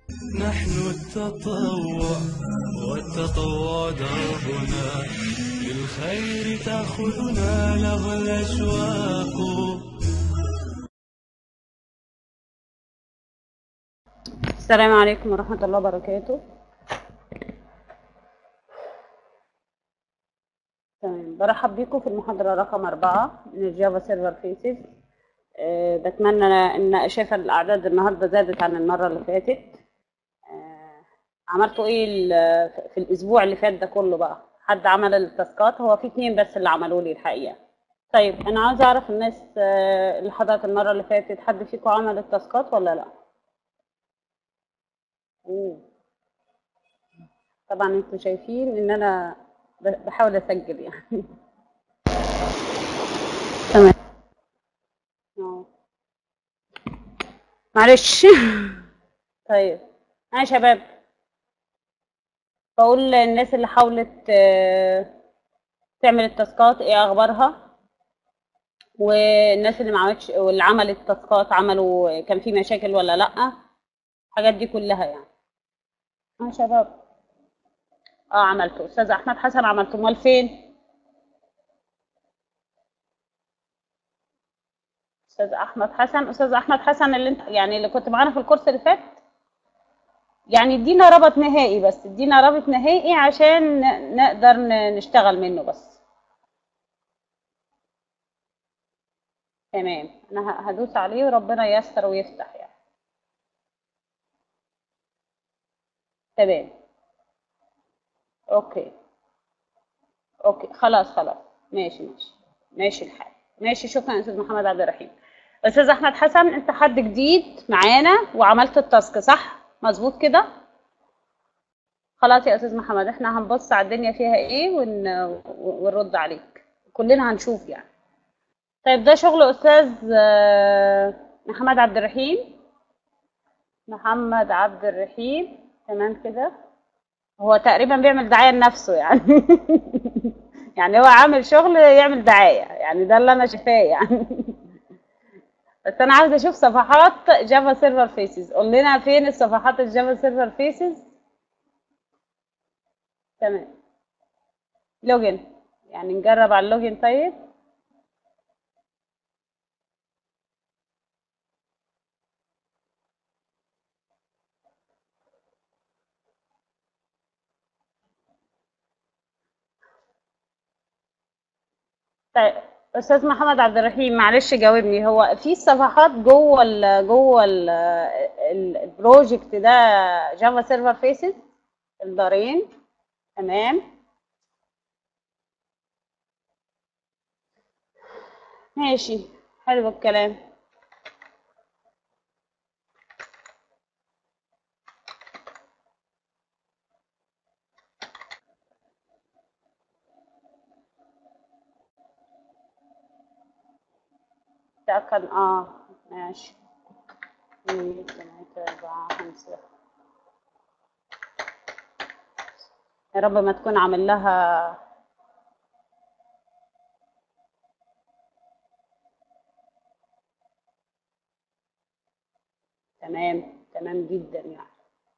نحن التطوع والتطوع دربنا للخير تأخذنا له الأشواق السلام عليكم ورحمة الله وبركاته تمام برحب بكم في المحاضرة رقم أربعة من الجافا سيرفر فيسز أه بتمنى إن شايفة الأعداد النهاردة زادت عن المرة اللي فاتت أه عملتوا إيه ال- في الأسبوع اللي فات ده كله بقى حد عمل التاسكات هو في اتنين بس اللي عملوا لي الحقيقة طيب أنا عاوزة أعرف الناس أه اللي حضرت المرة اللي فاتت حد فيكم عمل التاسكات ولا لأ؟ أوه. طبعا انتوا شايفين ان انا ب- بحاول اسجل يعني تمام اه. معلش طيب ها يا شباب بقول للناس اللي حاولت آه، تعمل التاسكات ايه اخبارها والناس اللي ما عملتش واللي عملت تاسكات عملوا كان في مشاكل ولا لا الحاجات دي كلها يعني اه يا شباب اه عملته استاذ احمد حسن عملته امال فين استاذ احمد حسن استاذ احمد حسن اللي انت يعني اللي كنت معانا في الكورس اللي فات يعني ادينا رابط نهائي بس ادينا رابط نهائي عشان ن- نقدر ن- نشتغل منه بس تمام انا ه- هدوس عليه وربنا ييسر ويفتح يعني تمام اوكي اوكي خلاص خلاص ماشي ماشي ماشي الحال ماشي شكرا يا استاذ محمد عبد الرحيم استاذ احمد حسن انت حد جديد معانا وعملت التاسك صح مظبوط كده خلاص يا استاذ محمد احنا هنبص على الدنيا فيها ايه ون... ونرد عليك كلنا هنشوف يعني طيب ده شغل استاذ آه، محمد عبد الرحيم محمد عبد الرحيم تمام كده هو تقريبا بيعمل دعاية لنفسه يعني يعني هو عامل شغل يعمل دعاية يعني ده اللي انا شايفاه يعني بس انا عاوزه اشوف صفحات جافا سيرفر فيسز قول لنا فين الصفحات الجافا سيرفر فيسز تمام لوجن يعني نجرب على اللوجن طيب طيب استاذ محمد عبد الرحيم معلش جاوبني هو في صفحات جوه ال جوه ال البروجكت ده جافا سيرفر فيسز الدارين تمام ماشي حلو الكلام ده كان اه ماشي اثنين ثلاثة أربعة خمسة يا رب ما تكون عامل لها تمام تمام جدا يعني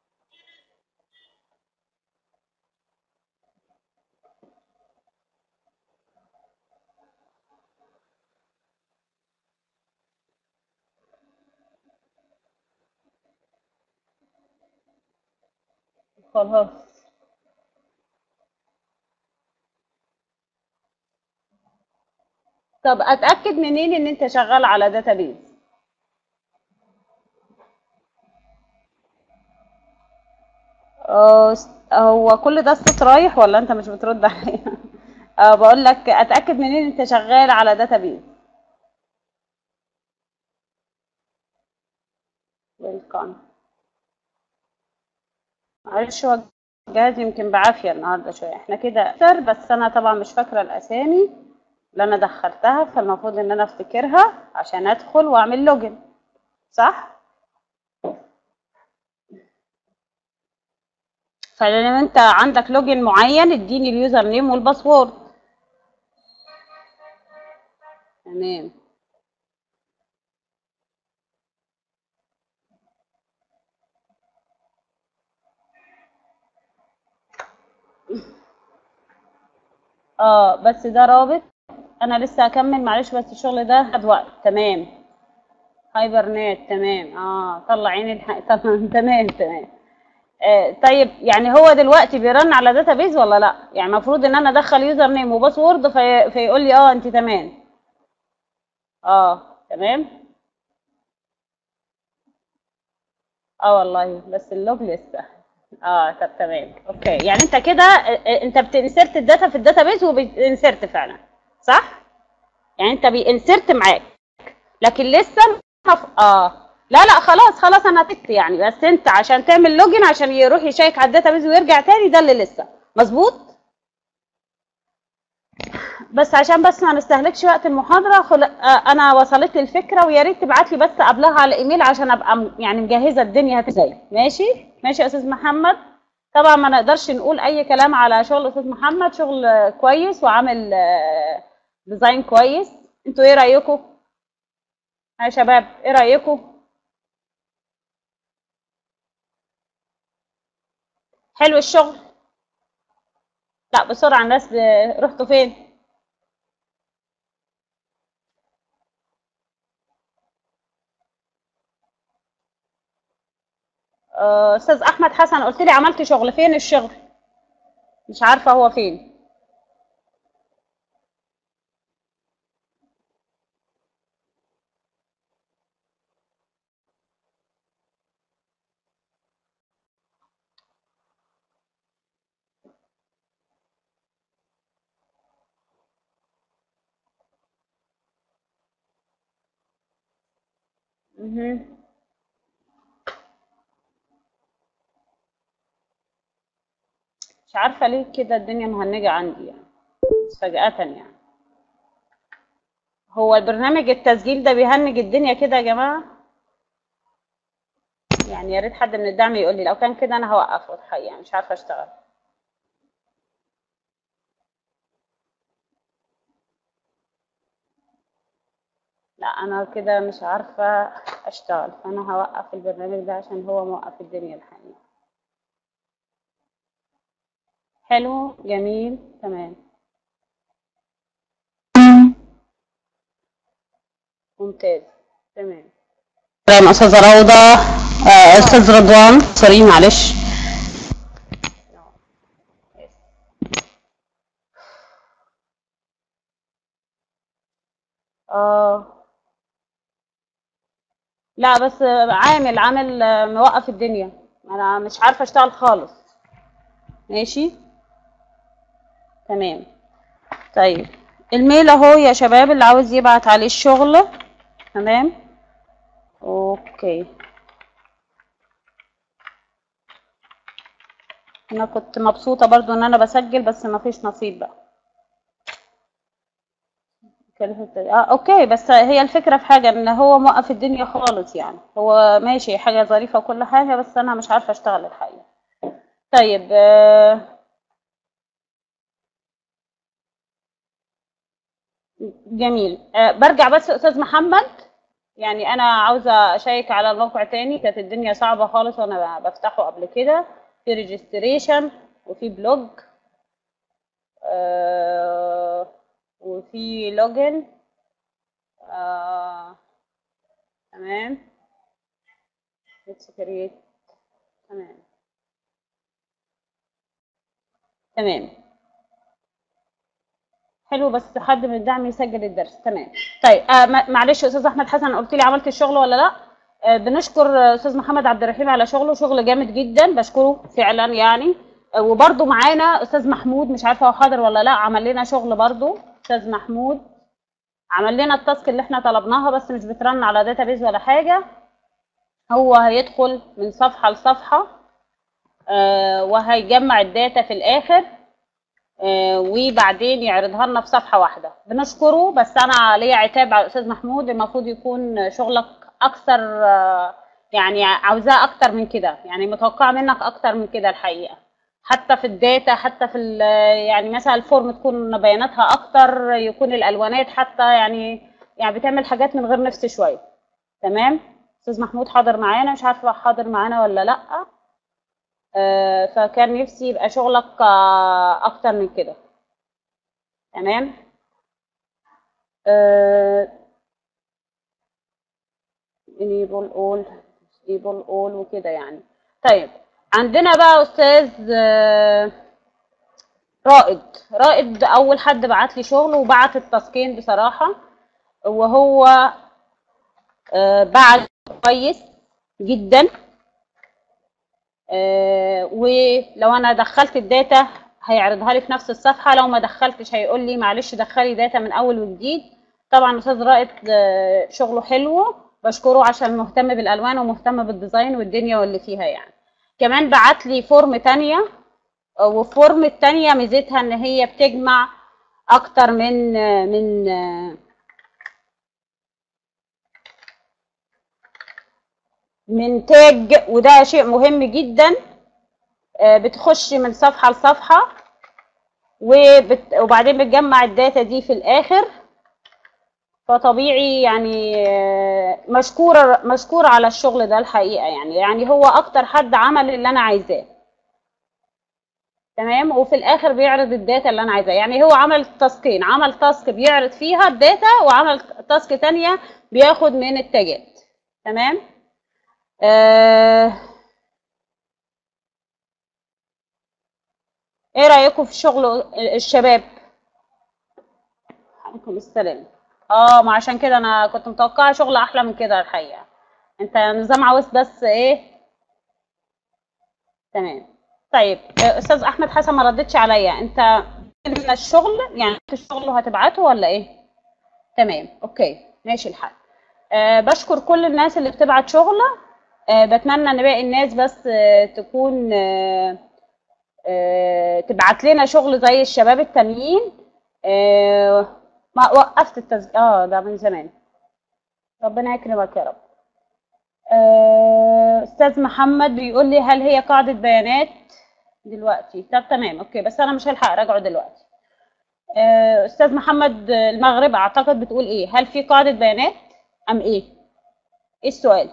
خلاص طب اتاكد منين ان انت شغال على داتابيز آه، هو كل ده الصوت رايح ولا انت مش بترد عليا اه بقول لك اتاكد منين انت شغال على داتابيز ويلكم معلش هو الجهاز يمكن بعافيه النهارده شويه احنا كده اكتر بس انا طبعا مش فاكره الاسامي اللي انا دخلتها فالمفروض ان انا افتكرها عشان ادخل واعمل لوجن صح فلما انت عندك لوجن معين اديني اليوزر نيم والباسورد تمام اه بس ده رابط انا لسه هكمل معلش بس الشغل ده خد وقت تمام هايبرنت تمام اه طلع عين الحق تمام تمام تمام آه طيب يعني هو دلوقتي بيرن على داتابيز ولا لا يعني المفروض ان انا ادخل يوزر نيم وباسورد في... فيقول لي اه انت تمام اه تمام اه والله بس اللوج لسه اه طب تمام اوكي يعني انت كده آه، آه، انت بتنسرت الداتا في الداتابيز وبتنسرت فعلا صح يعني انت بينسرت معاك لكن لسه ما ف... اه لا لا خلاص خلاص انا تكت يعني بس انت عشان تعمل لوجن عشان يروح يشيك على الداتابيز ويرجع تاني ده اللي لسه مظبوط بس عشان بس ما نستهلكش وقت المحاضرة خل... آه انا وصلت لي الفكرة ويا ريت تبعت لي بس قبلها على الايميل عشان ابقى م- يعني مجهزة الدنيا هت- ازاي ماشي ماشي يا استاذ محمد طبعا ما نقدرش نقول اي كلام على شغل استاذ محمد شغل آه، كويس وعامل آه، ديزاين كويس انتوا ايه رايكم يا شباب ايه رايكم حلو الشغل لا بسرعه الناس ب- رحتوا فين آه، استاذ احمد حسن قلت لي عملت شغل فين الشغل مش عارفه هو فين مهم. مش عارفه ليه كده الدنيا مهنجه عندي يعني فجاه يعني هو البرنامج التسجيل ده بيهنج الدنيا كده يا جماعه يعني يا ريت حد من الدعم يقول لي لو كان كده انا هوقفه الحقيقه مش عارفه اشتغل لا انا كده مش عارفه اشتغل فانا هوقف البرنامج ده عشان هو موقف الدنيا الحقيقه حلو جميل تمام ممتاز تمام تمام استاذه روضه آه، استاذ رضوان سوري معلش اه لا بس عامل عامل آه، موقف الدنيا انا مش عارفه اشتغل خالص ماشي تمام طيب الميل اهو يا شباب اللي عاوز يبعت عليه الشغل تمام اوكي انا كنت مبسوطه برضو ان انا بسجل بس ما فيش نصيب بقى كلفت- اه اوكي بس هي الفكره في حاجه ان هو موقف الدنيا خالص يعني هو ماشي حاجه ظريفه وكل حاجه بس انا مش عارفه اشتغل الحقيقه طيب آه، جميل آه، برجع بس استاذ محمد يعني انا عاوزه اشيك على الموقع تاني كانت الدنيا صعبه خالص وانا بفتحه قبل كده في ريجستريشن وفي بلوج آه وفي لوجن آه تمام let's create تمام تمام حلو بس حد من الدعم يسجل الدرس تمام طيب آه ما- معلش يا استاذ احمد حسن قلت لي عملت الشغل ولا لا آه بنشكر آه، استاذ محمد عبد الرحيم على شغله شغل جامد جدا بشكره فعلا يعني آه وبرده معانا استاذ محمود مش عارفه هو حاضر ولا لا عمل لنا شغل برده استاذ محمود عمل لنا التاسك اللي احنا طلبناها بس مش بترن على داتابيز ولا حاجه هو هيدخل من صفحه لصفحه آه وهيجمع الداتا في الاخر آه، وبعدين يعرضها لنا في صفحه واحده بنشكره بس انا ليا عتاب على الاستاذ محمود المفروض يكون شغلك اكثر آه، يعني عاوزاه اكتر من كده يعني متوقعه منك اكتر من كده الحقيقه حتى في الداتا حتى في ال- يعني مثلا الفورم تكون بياناتها اكتر يكون الالوانات حتى يعني يعني بتعمل حاجات من غير نفس شويه تمام استاذ محمود حاضر معانا مش عارفه حاضر معانا ولا لا آه، فكان نفسي يبقى شغلك آه، اكتر من كده تمام آه enable all disable all وكده يعني طيب عندنا بقى استاذ آه، رائد رائد اول حد بعت لي شغل وبعت التاسكين بصراحه وهو آه، بعت كويس جدا آه، ولو انا دخلت الداتا هيعرضها لي في نفس الصفحه لو ما دخلتش هيقول لي معلش دخلي داتا من اول وجديد طبعا استاذ رائد آه، شغله حلو بشكره عشان مهتم بالالوان ومهتم بالديزاين والدنيا واللي فيها يعني كمان بعت لي فورم تانية وفورم التانية ميزتها ان هي بتجمع اكتر من من من تاج وده شيء مهم جدا آه، بتخش من صفحة لصفحة وبت... وبعدين بتجمع الداتا دي في الاخر فطبيعي يعني آه، مشكورة مشكورة على الشغل ده الحقيقة يعني يعني هو أكتر حد عمل اللي أنا عايزاه تمام وفي الآخر بيعرض الداتا اللي أنا عايزاه يعني هو عمل تاسكين عمل تاسك بيعرض فيها الداتا وعمل تاسك تانية بياخد من التاجات تمام آه... ايه رأيكم في شغل الشباب عليكم السلام اه ما عشان كده انا كنت متوقعه شغل احلى من كده الحقيقه انت نظام عاوز بس ايه تمام طيب آه، استاذ احمد حسن ما ردتش عليا انت من الشغل يعني انت الشغل وهتبعته ولا ايه تمام اوكي ماشي الحال أه بشكر كل الناس اللي بتبعت شغل أه بتمنى ان باقي الناس بس أه تكون أه أه تبعت لنا شغل زي الشباب التانيين أه ما وقفت التسجيل اه ده من زمان ربنا يكرمك يا رب آه، استاذ محمد بيقول لي هل هي قاعدة بيانات دلوقتي طب تمام اوكي بس انا مش هلحق اراجعه دلوقتي آه، استاذ محمد المغرب اعتقد بتقول ايه هل في قاعدة بيانات ام ايه ايه السؤال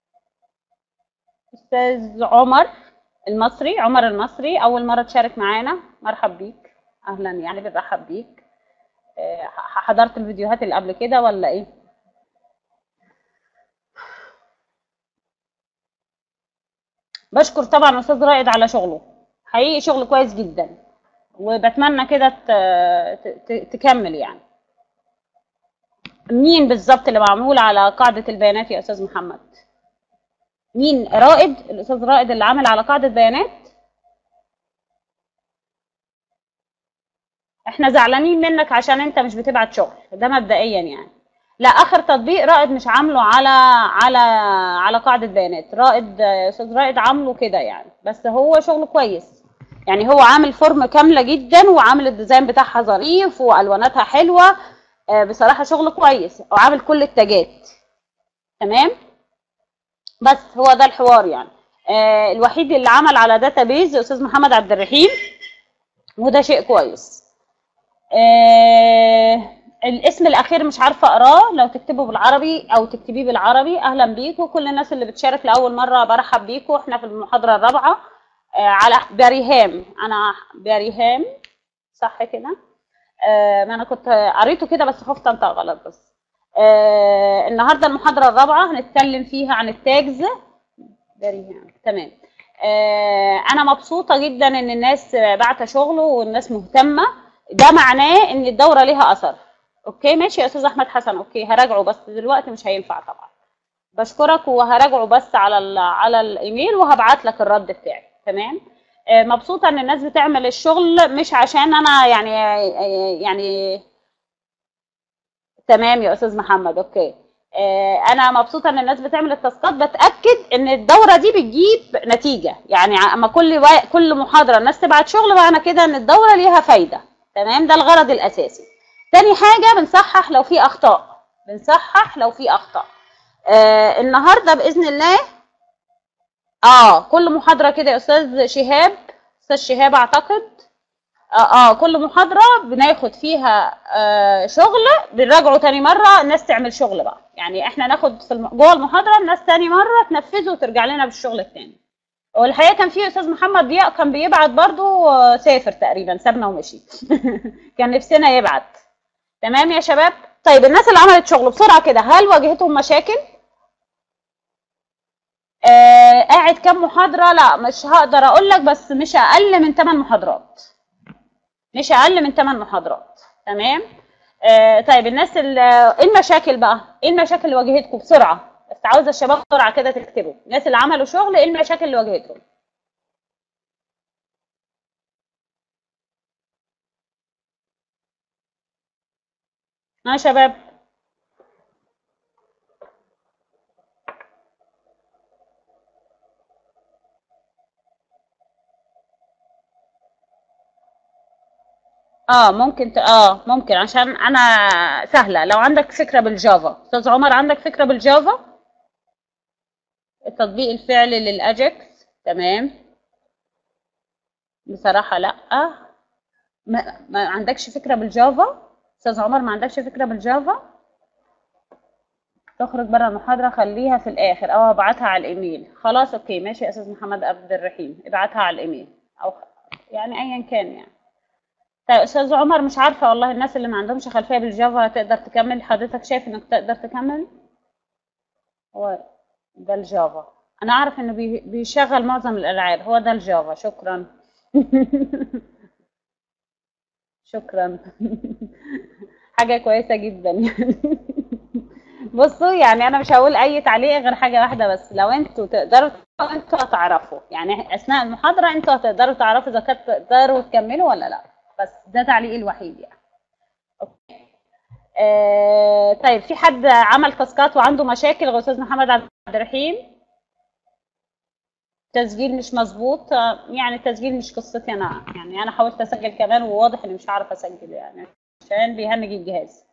استاذ عمر المصري عمر المصري اول مرة تشارك معانا مرحب بيك اهلا يعني بنرحب بيك آه، حضرت الفيديوهات اللي قبل كده ولا ايه بشكر طبعا استاذ رائد على شغله حقيقي شغل كويس جدا وبتمنى كده ت- ت- تكمل يعني مين بالظبط اللي معمول على قاعدة البيانات يا استاذ محمد مين رائد الاستاذ رائد اللي عامل على قاعدة بيانات احنا زعلانين منك عشان انت مش بتبعت شغل ده مبدئيا يعني لا اخر تطبيق رائد مش عامله على على على قاعده بيانات رائد آه، استاذ رائد عامله كده يعني بس هو شغله كويس يعني هو عامل فورم كامله جدا وعامل الديزاين بتاعها ظريف والواناتها حلوه آه، بصراحه شغل كويس وعامل كل التاجات تمام بس هو ده الحوار يعني آه، الوحيد اللي عمل على داتابيز استاذ محمد عبد الرحيم وده شيء كويس آه الاسم الاخير مش عارفه اقراه لو تكتبه بالعربي او تكتبيه بالعربي اهلا بيكم كل الناس اللي بتشارك لاول مره برحب بيكم احنا في المحاضره الرابعه آه على بريهام انا بريهام صح كده آه ما انا كنت قريته كده بس خفت انطق غلط بس آه النهارده المحاضره الرابعه هنتكلم فيها عن التاجز بريهام تمام آه انا مبسوطه جدا ان الناس بعت شغله والناس مهتمه ده معناه ان الدوره ليها اثر اوكي ماشي يا استاذ احمد حسن اوكي هراجعه بس دلوقتي مش هينفع طبعا بشكرك وهراجعه بس على ال على الايميل وهبعت لك الرد بتاعي تمام آه، مبسوطه ان الناس بتعمل الشغل مش عشان انا يعني يعني تمام يا استاذ محمد اوكي آه، انا مبسوطه ان الناس بتعمل التاسكات بتاكد ان الدوره دي بتجيب نتيجه يعني اما كل وا- كل محاضره الناس تبعت شغل معنى كده ان الدوره ليها فايده تمام ده الغرض الاساسي تاني حاجه بنصحح لو في اخطاء بنصحح لو في اخطاء آه النهارده باذن الله اه كل محاضره كده يا استاذ شهاب استاذ شهاب اعتقد اه, آه كل محاضره بناخد فيها آه شغل بنراجعه تاني مره الناس تعمل شغل بقى يعني احنا ناخد في الم... جوه المحاضره الناس تاني مره تنفذه وترجع لنا بالشغل التاني والحقيقه كان في استاذ محمد ضياء كان بيبعت برضو آه، سافر تقريبا سابنا ومشي كان نفسنا يبعت تمام يا شباب طيب الناس اللي عملت شغل بسرعه كده هل واجهتهم مشاكل آه قاعد كام محاضره لا مش هقدر اقول لك بس مش اقل من 8 محاضرات مش اقل من 8 محاضرات تمام آه طيب الناس ال- ايه المشاكل بقى ايه المشاكل اللي واجهتكم بسرعه بس عاوزه الشباب بسرعه كده تكتبوا الناس اللي عملوا شغل ايه المشاكل اللي واجهتهم ها يا شباب اه ممكن ت... اه ممكن عشان انا سهله لو عندك فكره بالجافا استاذ عمر عندك فكره بالجافا التطبيق الفعلي للاجكس تمام بصراحه لا ما, ما عندكش فكره بالجافا استاذ عمر ما عندكش فكره بالجافا تخرج بره المحاضره خليها في الاخر او ابعتها على الايميل خلاص اوكي ماشي يا استاذ محمد عبد الرحيم ابعتها على الايميل او يعني ايا كان يعني طيب استاذ عمر مش عارفه والله الناس اللي ما عندهمش خلفيه بالجافا تقدر تكمل حضرتك شايف انك تقدر تكمل هو ده الجافا انا اعرف انه بي- بيشغل معظم الالعاب هو ده الجافا شكرا شكرا حاجه كويسه جدا يعني بصوا يعني انا مش هقول اي تعليق غير حاجه واحده بس لو انتوا تقدروا انتوا هتعرفوا يعني اثناء المحاضره انتوا هتقدروا تعرفوا اذا كنتوا تقدروا تكملوا ولا لا بس ده تعليقي الوحيد يعني اوكي آه طيب في حد عمل تاسكات وعنده مشاكل غير استاذ محمد عبد الرحيم تسجيل مش مظبوط آه، يعني التسجيل مش قصتي انا يعني انا حاولت اسجل كمان وواضح اني مش عارفه اسجل يعني عشان بيهنج الجهاز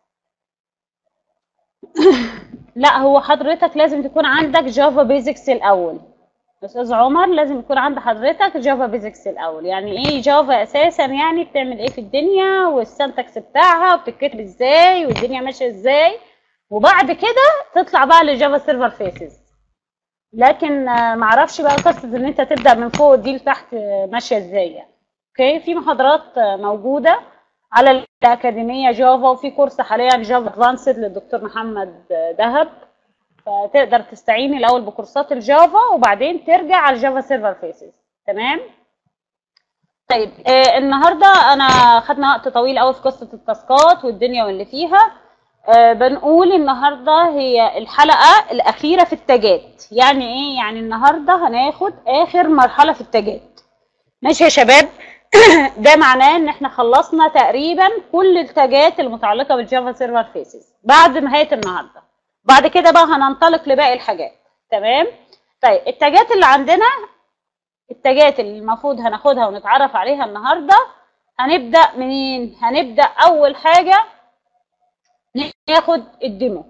لا هو حضرتك لازم تكون عندك جافا بيزكس الاول استاذ عمر لازم يكون عند حضرتك جافا بيزكس الاول يعني ايه جافا اساسا يعني بتعمل ايه في الدنيا والسنتكس بتاعها وبتتكتب ازاي والدنيا ماشيه ازاي وبعد كده تطلع بقى لجافا سيرفر فيسز لكن آه، معرفش بقى قصه ان انت تبدا من فوق دي لتحت آه، ماشيه ازاي يعني اوكي في محاضرات آه، موجوده على الاكاديميه جافا وفي كورس حاليا جافا ادفانسد للدكتور محمد آه، دهب فتقدر تستعيني الاول بكورسات الجافا وبعدين ترجع على الجافا سيرفر فيسز تمام طيب آه النهارده انا خدنا وقت طويل قوي في قصه التاسكات والدنيا واللي فيها آه بنقول النهارده هي الحلقه الاخيره في التاجات يعني ايه يعني النهارده هناخد اخر مرحله في التاجات ماشي يا شباب ده معناه ان احنا خلصنا تقريبا كل التاجات المتعلقه بالجافا سيرفر فيسز بعد نهايه النهارده بعد كده بقى هننطلق لباقي الحاجات تمام طيب التاجات اللي عندنا التاجات اللي المفروض هناخدها ونتعرف عليها النهارده هنبدا منين هنبدا اول حاجه ناخد الديمو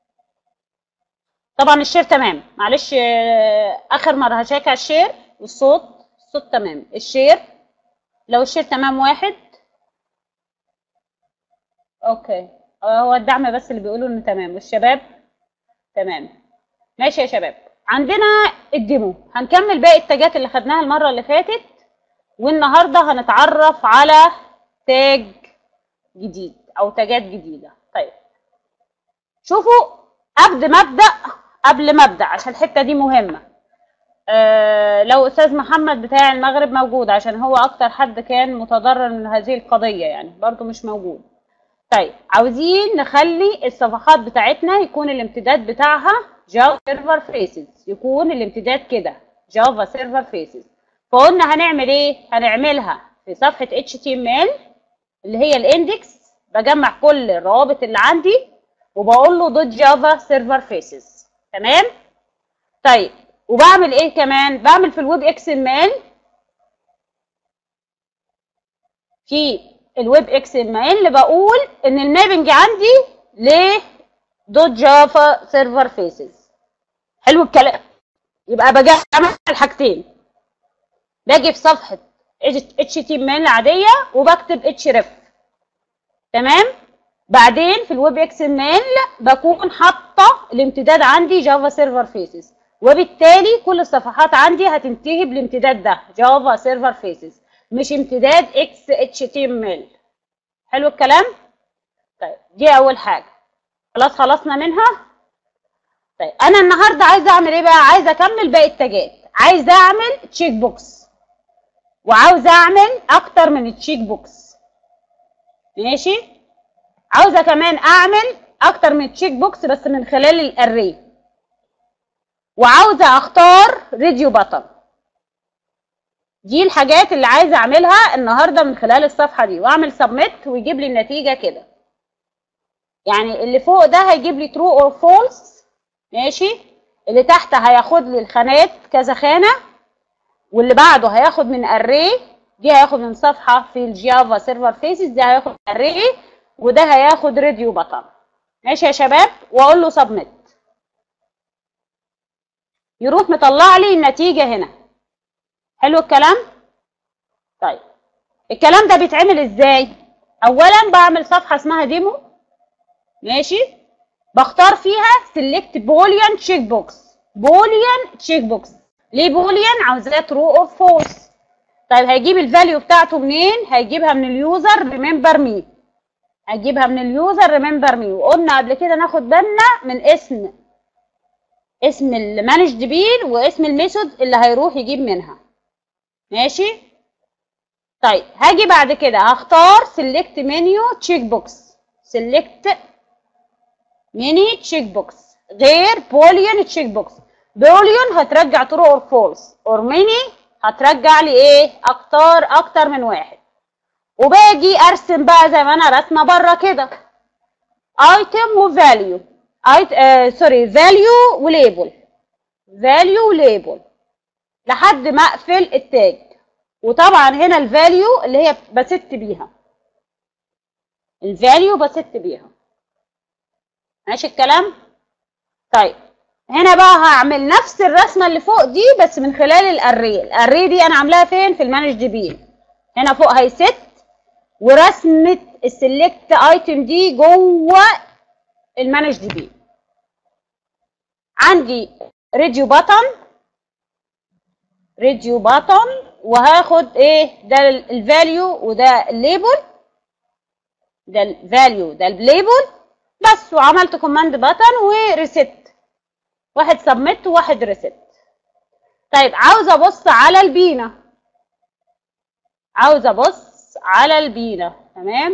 طبعا الشير تمام معلش آه، اخر مره هشيك على الشير والصوت الصوت تمام الشير لو الشير تمام واحد اوكي آه، هو الدعم بس اللي بيقولوا انه تمام والشباب تمام ماشي يا شباب عندنا الديمو هنكمل باقي التاجات اللي خدناها المره اللي فاتت والنهارده هنتعرف على تاج جديد او تاجات جديده طيب شوفوا قبل ما ابدا قبل ما ابدا عشان الحته دي مهمه آه لو استاذ محمد بتاع المغرب موجود عشان هو اكتر حد كان متضرر من هذه القضيه يعني برضو مش موجود طيب عاوزين نخلي الصفحات بتاعتنا يكون الامتداد بتاعها جافا سيرفر فيسز يكون الامتداد كده جافا سيرفر فيسز فقلنا هنعمل ايه هنعملها في صفحه HTML اللي هي الاندكس بجمع كل الروابط اللي عندي وبقول له دوت جافا سيرفر فيسز تمام طيب وبعمل ايه كمان بعمل في الويب اكس ام ال في الويب اكس ام ال اللي بقول ان المابنج عندي ل دوت جافا سيرفر فيسز حلو الكلام يبقى بجمع الحاجتين باجي في صفحه اتش تي ام ال عاديه وبكتب اتش ريف تمام بعدين في الويب اكس ام ال بكون حاطه الامتداد عندي جافا سيرفر فيسز وبالتالي كل الصفحات عندي هتنتهي بالامتداد ده جافا سيرفر فيسز مش امتداد اكس اتش تي ام ال حلو الكلام طيب دي اول حاجه خلاص خلصنا منها طيب انا النهارده عايزه اعمل ايه بقى عايزه اكمل باقي التاجات عايزه اعمل تشيك بوكس وعاوزه اعمل اكتر من التشيك بوكس ماشي عاوزه كمان اعمل اكتر من تشيك بوكس بس من خلال الاري وعاوزه اختار راديو بطن دي الحاجات اللي عايزه اعملها النهارده من خلال الصفحه دي واعمل سبميت ويجيب لي النتيجه كده يعني اللي فوق ده هيجيب لي ترو اور فولس ماشي اللي تحت هياخد لي الخانات كذا خانه واللي بعده هياخد من اري دي هياخد من صفحه في الجافا سيرفر فيسز دي هياخد اري وده هياخد راديو بطن ماشي يا شباب واقول له سبميت يروح مطلع لي النتيجه هنا حلو الكلام طيب الكلام ده بيتعمل ازاي اولا بعمل صفحه اسمها ديمو ماشي بختار فيها سيلكت بوليان تشيك بوكس بوليان تشيك بوكس ليه بوليان عاوزاه ترو اور فولس طيب هيجيب الفاليو بتاعته منين هيجيبها من اليوزر ريمبر مي هيجيبها من اليوزر ريمبر مي وقلنا قبل كده ناخد بالنا من اسم اسم المانجد بين واسم الميثود اللي هيروح يجيب منها ماشي طيب هاجي بعد كده هختار سيلكت منيو تشيك بوكس سيلكت ميني تشيك بوكس غير بوليون تشيك بوكس بوليون هترجع ترو اور فولس اور ميني هترجع لي ايه اكتر اكتر من واحد وباجي ارسم بقى زي ما انا راسمه بره كده ايتم وفاليو ايت آه سوري فاليو وليبل فاليو وليبل لحد ما اقفل التاج وطبعا هنا الفاليو اللي هي بست بيها الفاليو بست بيها ماشي الكلام طيب هنا بقى هعمل نفس الرسمه اللي فوق دي بس من خلال الاري الاري دي انا عاملاها فين في المانج بين هنا فوق هيست ورسمه السلكت ايتم دي جوه المانج بين عندي راديو باتن راديو باتن وهاخد ايه ده الفاليو وده الليبل ده الفاليو ده الليبل بس وعملت كوماند باتن وريست واحد سبميت وواحد ريست طيب عاوزه ابص على البينا عاوزه ابص على البينا تمام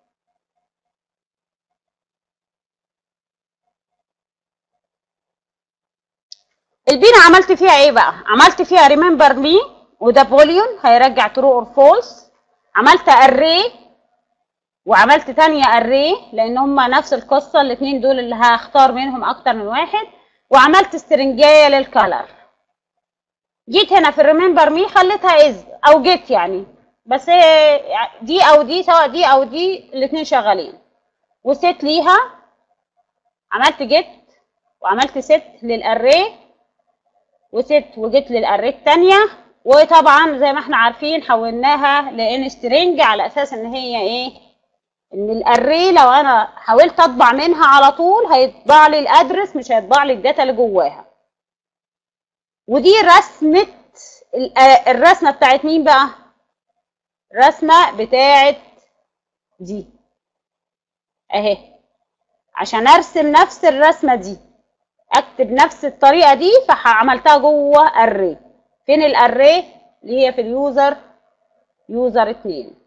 البينا عملت فيها ايه بقى عملت فيها ريمبر مي وده بوليون هيرجع ترو اور فولس عملت اري وعملت تانية اري لان هما نفس القصه الاثنين دول اللي هختار منهم اكتر من واحد وعملت استرنجايه للكلر جيت هنا في الريمبر مي خليتها از او جيت يعني بس دي او دي سواء دي او دي الاثنين شغالين وست ليها عملت جيت وعملت ست للاري وست وجيت للاري الثانيه وطبعا زي ما احنا عارفين حولناها لان سترينج على اساس ان هي ايه ان الاري لو انا حاولت اطبع منها على طول هيطبع لي الادرس مش هيطبع لي الداتا اللي جواها ودي رسمه الرسمه بتاعت مين بقى الرسمه بتاعت دي اهي عشان ارسم نفس الرسمه دي اكتب نفس الطريقه دي فعملتها جوه اري فين الاري اللي هي في اليوزر يوزر 2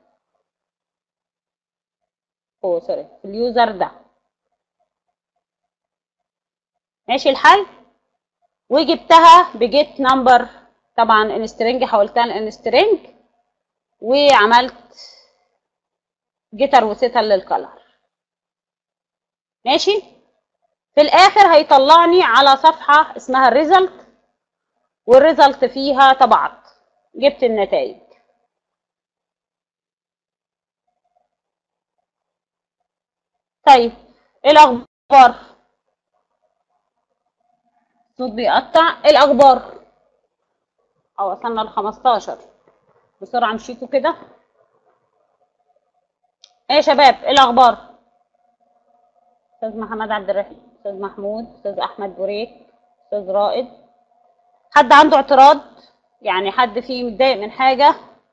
اوه سوري في اليوزر ده ماشي الحل وجبتها بجيت نمبر طبعا انسترنج حولتها لانسترنج وعملت جيتر وسيتر للكلر ماشي في الاخر هيطلعني على صفحه اسمها الريزلت والريزلت فيها طبعت جبت النتائج طيب ايه الاخبار الصوت بيقطع ايه الاخبار او وصلنا ل 15 بسرعه مشيتوا كده ايه يا شباب ايه الاخبار استاذ محمد عبد الرحيم استاذ محمود استاذ احمد بوريك استاذ رائد حد عنده اعتراض يعني حد فيه متضايق من حاجة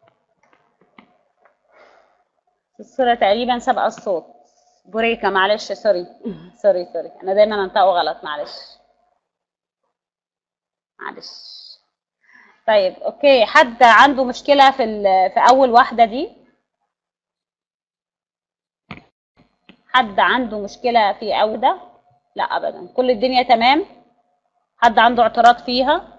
الصورة تقريبا سبق الصوت بوريكا معلش سوري سوري سوري انا دايما انطقه غلط معلش معلش طيب اوكي حد عنده مشكلة في ال- في اول واحدة دي حد عنده مشكلة في اول ده لا ابدا كل الدنيا تمام حد عنده اعتراض فيها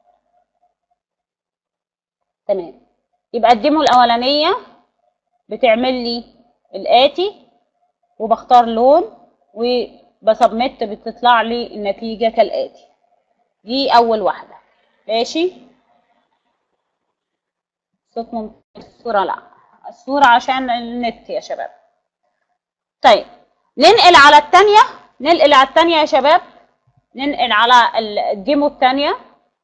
تمام يبقى الديمو الاولانية بتعمل لي الاتي وبختار لون وبسبمت بتطلع لي النتيجة كالآتي دي أول واحدة ماشي صوت ممكن الصورة لا الصورة عشان النت يا شباب طيب ننقل على التانية ننقل على التانية يا شباب ننقل على ال- الديمو التانية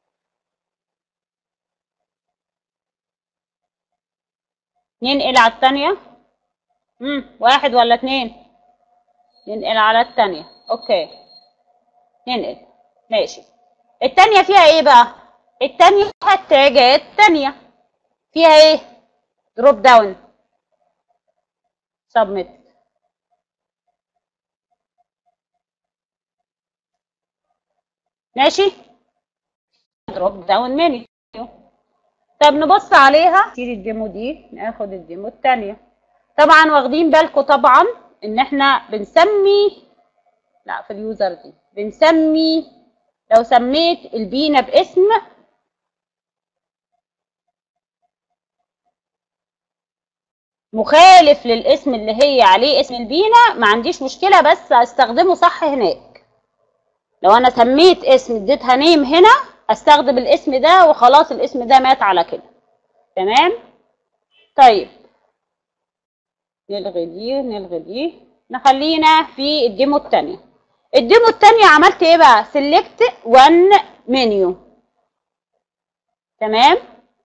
ننقل على التانية مم. واحد ولا اتنين ننقل على التانية اوكي ننقل ماشي التانية فيها ايه بقى التانية فيها التاجات تانية فيها ايه دروب داون سبميت ماشي دروب داون منيو طب نبص عليها نشيل الديمو دي ناخد الديمو التانية طبعا واخدين بالكم طبعا ان احنا بنسمي لا في اليوزر دي بنسمي لو سميت البينا باسم مخالف للاسم اللي هي عليه اسم البينا ما عنديش مشكلة بس استخدمه صح هناك لو انا سميت اسم اديتها نيم هنا استخدم الاسم ده وخلاص الاسم ده مات على كده تمام طيب نلغي دي نلغي دي نخلينا في الديمو التانية الديمو التانية عملت ايه بقى سيلكت وان منيو تمام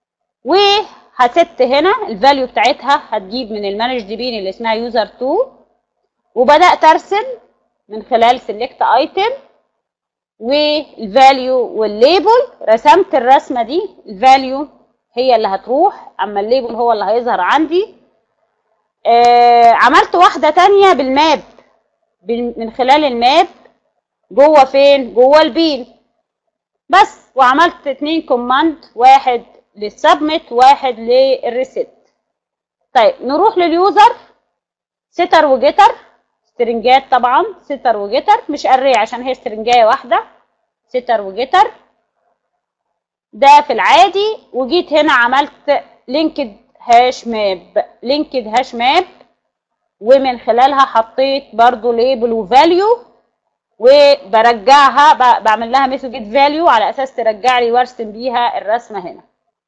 وهست هنا الفاليو بتاعتها هتجيب من المانج دي بين اللي اسمها يوزر 2 وبدات ارسم من خلال سيلكت ايتم والفاليو والليبل رسمت الرسمه دي الفاليو هي اللي هتروح اما الليبل هو اللي هيظهر عندي آه عملت واحده تانية بالماب بال- من خلال الماب جوه فين جوه البين بس وعملت اتنين كوماند واحد للسبمت واحد للريست طيب نروح لليوزر ستر وجيتر سترنجات طبعا ستر وجيتر مش اري عشان هي سترنجايه واحده ستر وجيتر ده في العادي وجيت هنا عملت لينكد هاش ماب لينكد هاش ماب ومن خلالها حطيت برضو ليبل وفاليو وبرجعها ب- بعمل لها ميثود جيت فاليو على اساس ترجع لي وارسم بيها الرسمه هنا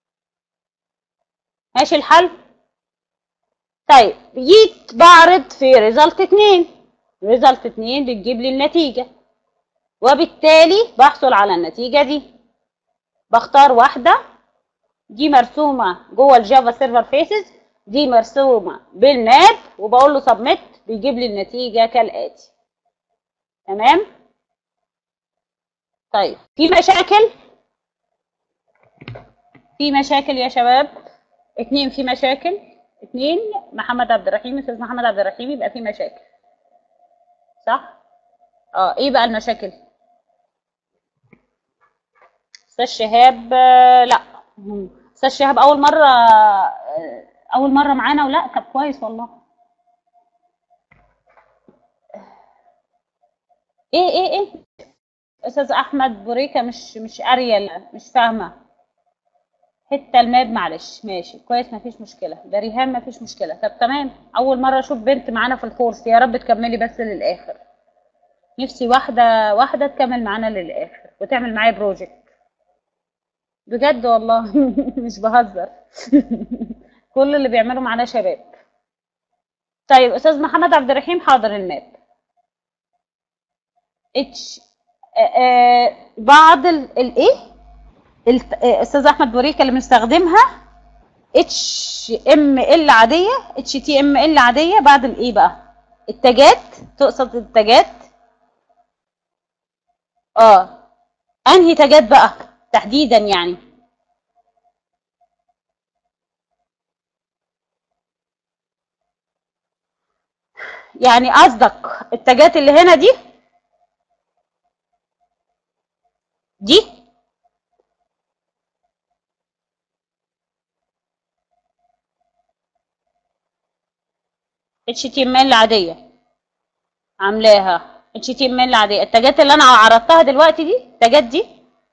ماشي الحل طيب جيت بعرض في ريزلت 2 ريزلت 2 بتجيب لي النتيجه وبالتالي بحصل على النتيجه دي بختار واحده دي مرسومه جوه الجافا سيرفر فيسز دي مرسومه بالماب وبقول له سبميت بيجيب لي النتيجه كالاتي تمام طيب في مشاكل في مشاكل يا شباب اتنين في مشاكل اتنين محمد عبد الرحيم استاذ محمد عبد الرحيم يبقى في مشاكل صح اه ايه بقى المشاكل استاذ شهاب آه، لا مم. استاذ شهاب اول مره آه، اول مره معانا ولا طب كويس والله ايه ايه ايه استاذ احمد بوريكا مش مش قاريه لا، مش فاهمه حته الماب معلش ماشي كويس مفيش مشكله ده ريهام مفيش مشكله طب تمام اول مره اشوف بنت معانا في الكورس يا رب تكملي بس للاخر نفسي واحده واحده تكمل معانا للاخر وتعمل معايا بروجكت بجد والله مش بهزر كل اللي بيعملوا معانا شباب طيب استاذ محمد عبد الرحيم حاضر الماب اتش آه، بعض ال- الايه الت- آه، استاذ احمد بوريكا اللي بنستخدمها اتش ام ال عاديه اتش تي ام ال عاديه بعد الايه بقى التاجات تقصد التاجات اه انهي تاجات بقى تحديدا يعني يعني قصدك التاجات اللي هنا دي دي اتش تي ام ال عاديه عاملاها اتش تي ام ال عاديه التاجات اللي انا عرضتها دلوقتي دي التاجات دي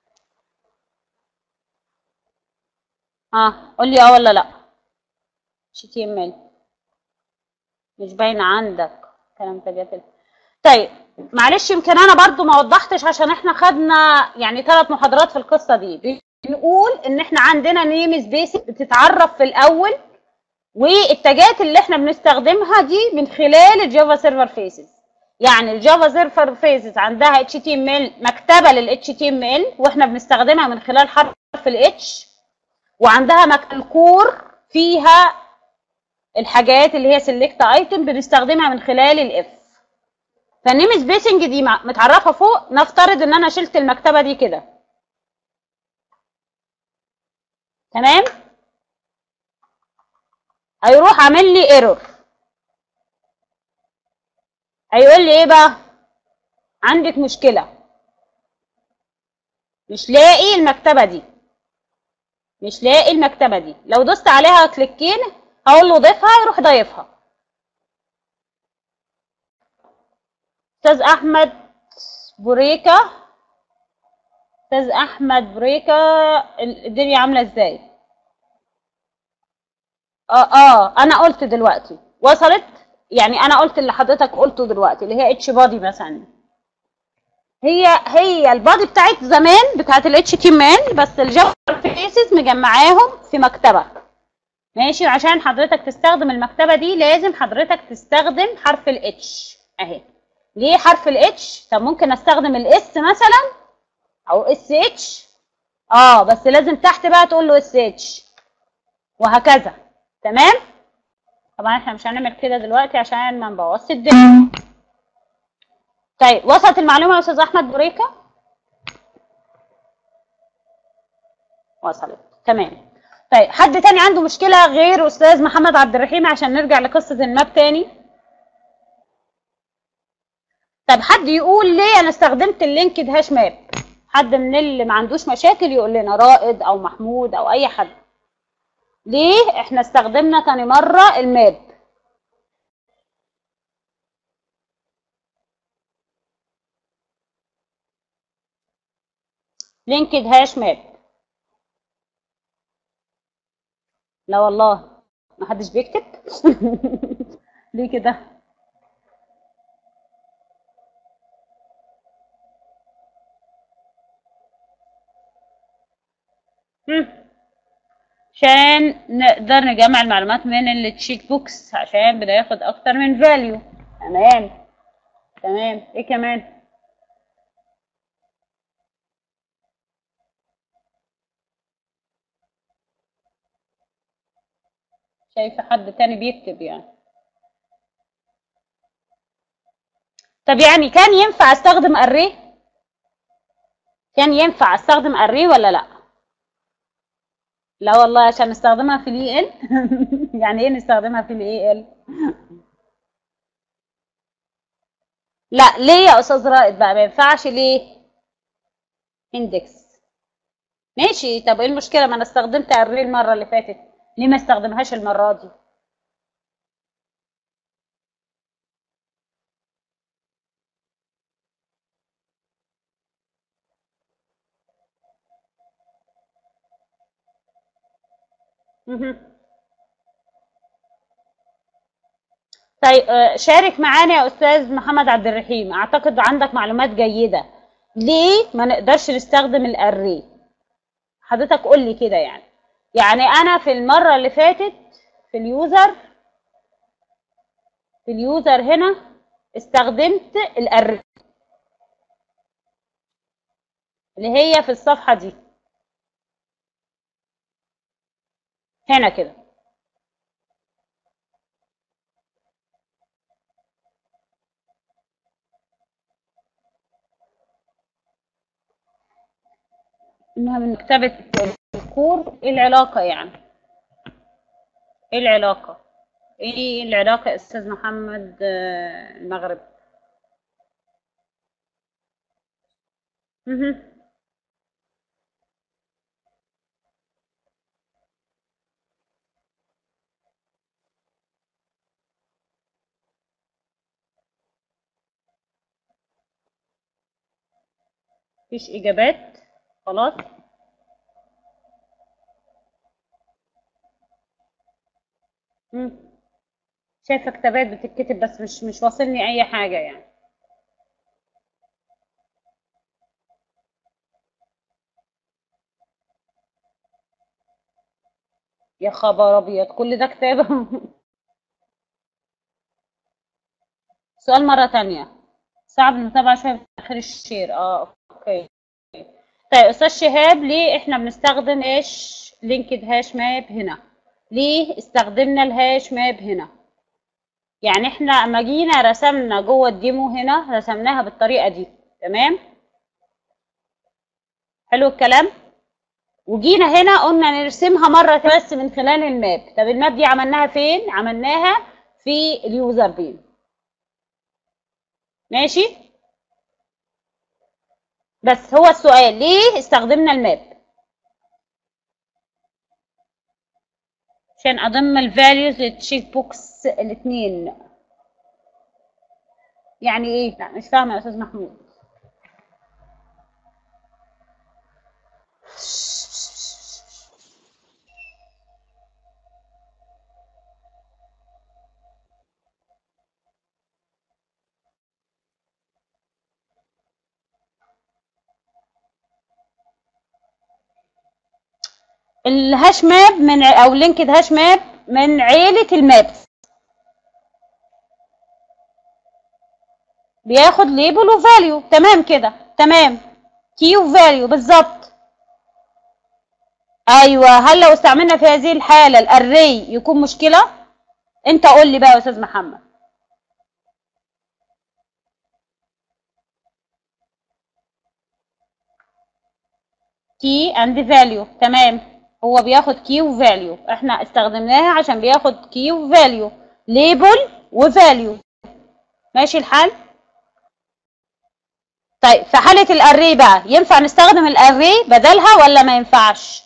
اه قول لي اه ولا لا اتش تي ام ال مش باينه عندك كلام تاجات ال- طيب معلش يمكن انا برضو ما وضحتش عشان احنا خدنا يعني ثلاث محاضرات في القصه دي بنقول ان احنا عندنا نيم سبيس بتتعرف في الاول والتاجات اللي احنا بنستخدمها دي من خلال الجافا سيرفر فيسز يعني الجافا سيرفر فيسز عندها اتش تي ام ال مكتبه للاتش تي ام ال واحنا بنستخدمها من خلال حرف الاتش وعندها مكتبه الكور فيها الحاجات اللي هي سيلكت ايتم بنستخدمها من خلال الاف فالنيم سبيسنج دي مع- متعرفه فوق نفترض ان انا شلت المكتبه دي كده تمام هيروح عامل لي ايرور هيقول لي ايه بقى عندك مشكله مش لاقي المكتبه دي مش لاقي المكتبه دي لو دوست عليها كليكين هقول له ضيفها يروح ضايفها استاذ احمد بوريكا استاذ احمد بوريكا ال- الدنيا عامله ازاي اه اه انا قلت دلوقتي وصلت يعني انا قلت اللي حضرتك قلته دلوقتي اللي هي اتش بادي مثلا هي هي البادي بتاعت زمان بتاعت الاتش تي ام ال بس الجافا فيسز مجمعاهم في مكتبه ماشي عشان حضرتك تستخدم المكتبه دي لازم حضرتك تستخدم حرف الاتش اهي ليه حرف الاتش طب ممكن استخدم الاس مثلا او اس اتش اه بس لازم تحت بقى تقول له اس اتش وهكذا تمام طبعا احنا مش هنعمل كده دلوقتي عشان ما نبوظش الدنيا طيب وصلت المعلومه يا استاذ احمد بريكه وصلت تمام طيب حد تاني عنده مشكله غير استاذ محمد عبد الرحيم عشان نرجع لقصه الماب تاني طب حد يقول ليه انا استخدمت اللينكد هاش ماب حد من اللي ما عندوش مشاكل يقول لنا رائد او محمود او اي حد ليه احنا استخدمنا تاني مره الماب لينكد هاش ماب لا والله ما حدش بيكتب ليه كده مم. عشان نقدر نجمع المعلومات من التشيك بوكس عشان بناخد اكتر من فاليو تمام تمام ايه كمان شايفه حد تاني بيكتب يعني طب يعني كان ينفع استخدم اري كان ينفع استخدم اري ولا لا لا والله عشان نستخدمها في الاي ال يعني ايه نستخدمها في الاي ال لا ليه يا استاذ رائد بقى ما ينفعش ليه اندكس ماشي طب ايه المشكله ما انا استخدمت اري المره اللي فاتت ليه ما استخدمهاش المره دي مهم. طيب آه، شارك معانا يا استاذ محمد عبد الرحيم اعتقد عندك معلومات جيده ليه ما نقدرش نستخدم الاري حضرتك قول لي كده يعني يعني انا في المره اللي فاتت في اليوزر في اليوزر هنا استخدمت الاري اللي هي في الصفحه دي هنا كده انها من مكتبة الكور ايه العلاقة يعني ايه العلاقة ايه العلاقة يا استاذ محمد آه، المغرب مهم. مفيش اجابات خلاص مم. شايفة كتابات بتتكتب بس مش مش واصلني اي حاجة يعني يا خبر ابيض كل ده كتابة سؤال مرة تانية صعب المتابعة شوية في آخر الشير اه اوكي طيب استاذ شهاب ليه احنا بنستخدم هاش لينكد هاش ماب هنا ليه استخدمنا الهاش ماب هنا يعني احنا اما جينا رسمنا جوه الديمو هنا رسمناها بالطريقة دي تمام حلو الكلام وجينا هنا قلنا نرسمها مرة بس من خلال الماب طب الماب دي عملناها فين عملناها في اليوزر بين ماشي بس هو السؤال ليه استخدمنا الماب عشان اضم الفاليوز للتشيك بوكس الاثنين يعني ايه لا مش فاهمه يا استاذ محمود الهاش ماب من او لينكد هاش ماب من عيلة المابس بياخد ليبل وفاليو تمام كده تمام كي وفاليو بالظبط ايوه هل لو استعملنا في هذه الحالة الاري يكون مشكلة انت قول لي بقى يا استاذ محمد كي اند فاليو تمام هو بياخد كي وفاليو احنا استخدمناها عشان بياخد كي وفاليو ليبل وفاليو ماشي الحال طيب في حالة الاري بقى ينفع نستخدم الاري بدلها ولا ما ينفعش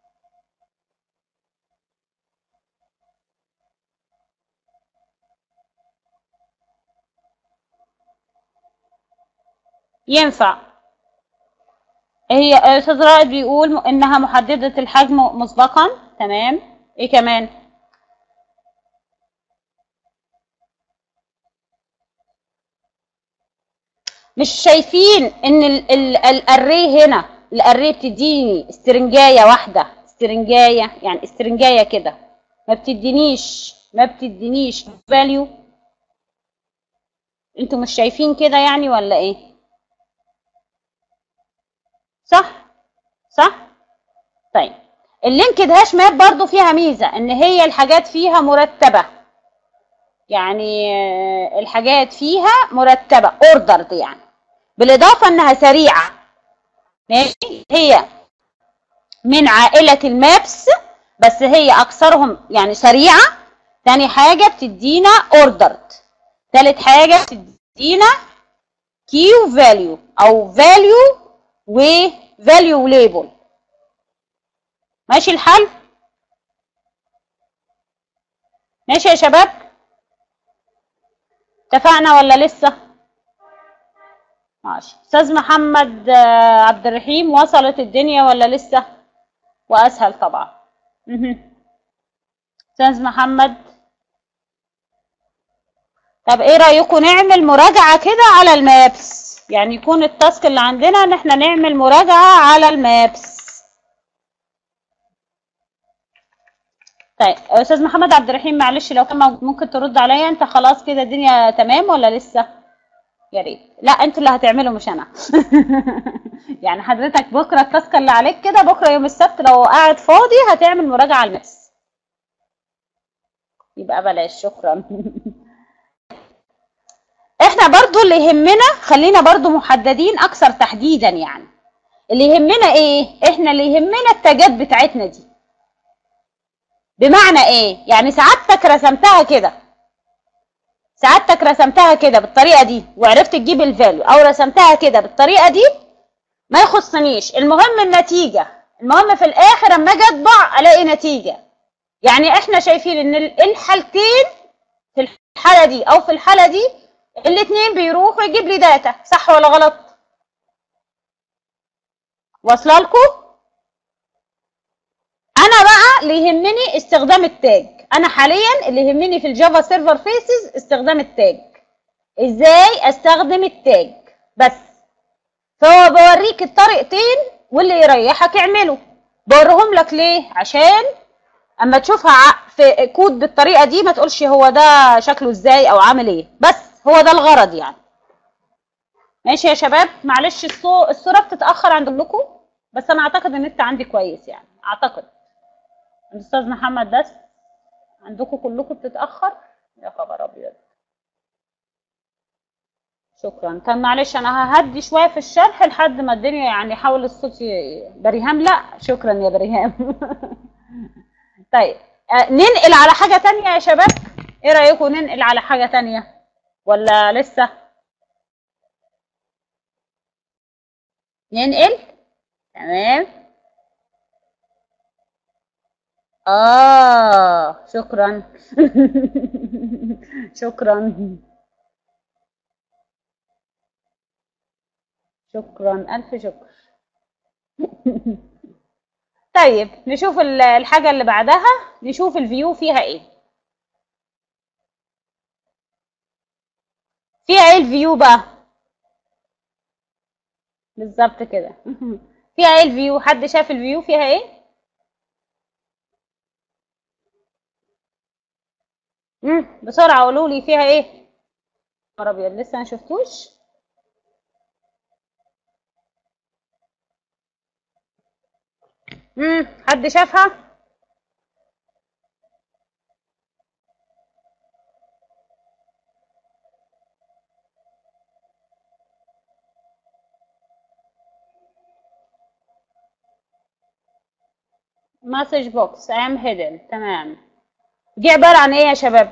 ينفع هي استاذ رائد بيقول انها محددة الحجم مسبقا تمام ايه كمان مش شايفين ان الاري هنا الاري بتديني استرنجايه واحده استرنجايه يعني استرنجايه كده ما بتدينيش ما بتدينيش فاليو انتوا مش شايفين كده يعني ولا ايه صح صح طيب اللينكد هاش ماب برضو فيها ميزه ان هي الحاجات فيها مرتبه يعني الحاجات فيها مرتبه اوردرد يعني بالاضافه انها سريعه ماشي هي من عائله المابس بس هي اكثرهم يعني سريعه تاني حاجه بتدينا اوردرد تالت حاجه بتدينا كيو فاليو او فاليو وفاليو ليبل ماشي الحل ماشي يا شباب اتفقنا ولا لسه ماشي استاذ محمد عبد الرحيم وصلت الدنيا ولا لسه واسهل طبعا استاذ محمد طب ايه رايكم نعمل مراجعه كده على المابس يعني يكون التاسك اللي عندنا ان احنا نعمل مراجعه على المابس طيب استاذ محمد عبد الرحيم معلش لو كان ممكن ترد عليا انت خلاص كده الدنيا تمام ولا لسه يا ريت لا انتوا اللي هتعملوا مش انا يعني حضرتك بكره التاسك اللي عليك كده بكره يوم السبت لو قاعد فاضي هتعمل مراجعه على المابس يبقى بلاش شكرا احنا برضو اللي يهمنا خلينا برضو محددين اكثر تحديدا يعني اللي يهمنا ايه احنا اللي يهمنا التاجات بتاعتنا دي بمعنى ايه يعني سعادتك رسمتها كده سعادتك رسمتها كده بالطريقه دي وعرفت تجيب الفاليو او رسمتها كده بالطريقه دي ما يخصنيش المهم النتيجه المهم في الاخر اما اجي اطبع الاقي نتيجه يعني احنا شايفين ان الحالتين في الحاله دي او في الحاله دي الاثنين بيروح ويجيب لي داتا صح ولا غلط واصله لكم انا بقى اللي يهمني استخدام التاج انا حاليا اللي يهمني في الجافا سيرفر فيسز استخدام التاج ازاي استخدم التاج بس فهو بوريك الطريقتين واللي يريحك اعمله بوريهم لك ليه عشان اما تشوفها في كود بالطريقه دي ما تقولش هو ده شكله ازاي او عامل ايه بس هو ده الغرض يعني ماشي يا شباب معلش الصو... الصوره بتتاخر عند لكم بس انا اعتقد ان النت عندي كويس يعني اعتقد الاستاذ محمد بس عندكم كلكم بتتاخر يا خبر ابيض شكرا كان معلش انا ههدي شويه في الشرح لحد ما الدنيا يعني حاول الصوت ي... بريهام لا شكرا يا بريهام طيب آه ننقل على حاجه تانية يا شباب ايه رايكم ننقل على حاجه تانية ولا لسه ننقل تمام اه شكرا شكرا شكرا الف شكر طيب نشوف الحاجه اللي بعدها نشوف الفيو فيها ايه فيها ايه الفيو بقى بالظبط كده فيها ايه الفيو حد شاف الفيو فيها ايه امم بسرعه قولوا لي فيها ايه يا ابيض لسه ما شفتوش امم حد شافها مسج بوكس I am hidden تمام دي عبارة عن ايه يا شباب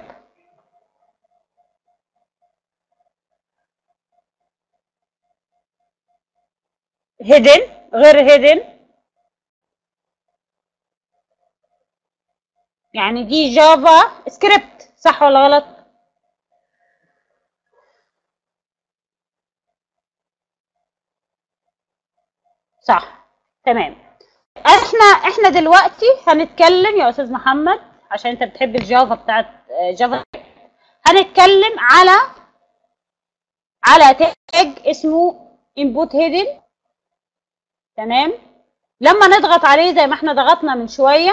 hidden غير hidden يعني دي جافا سكريبت صح ولا غلط صح تمام احنا احنا دلوقتي هنتكلم يا استاذ محمد عشان انت بتحب الجافا بتاعت جافا هنتكلم على على تاج اسمه input hidden تمام لما نضغط عليه زي ما احنا ضغطنا من شويه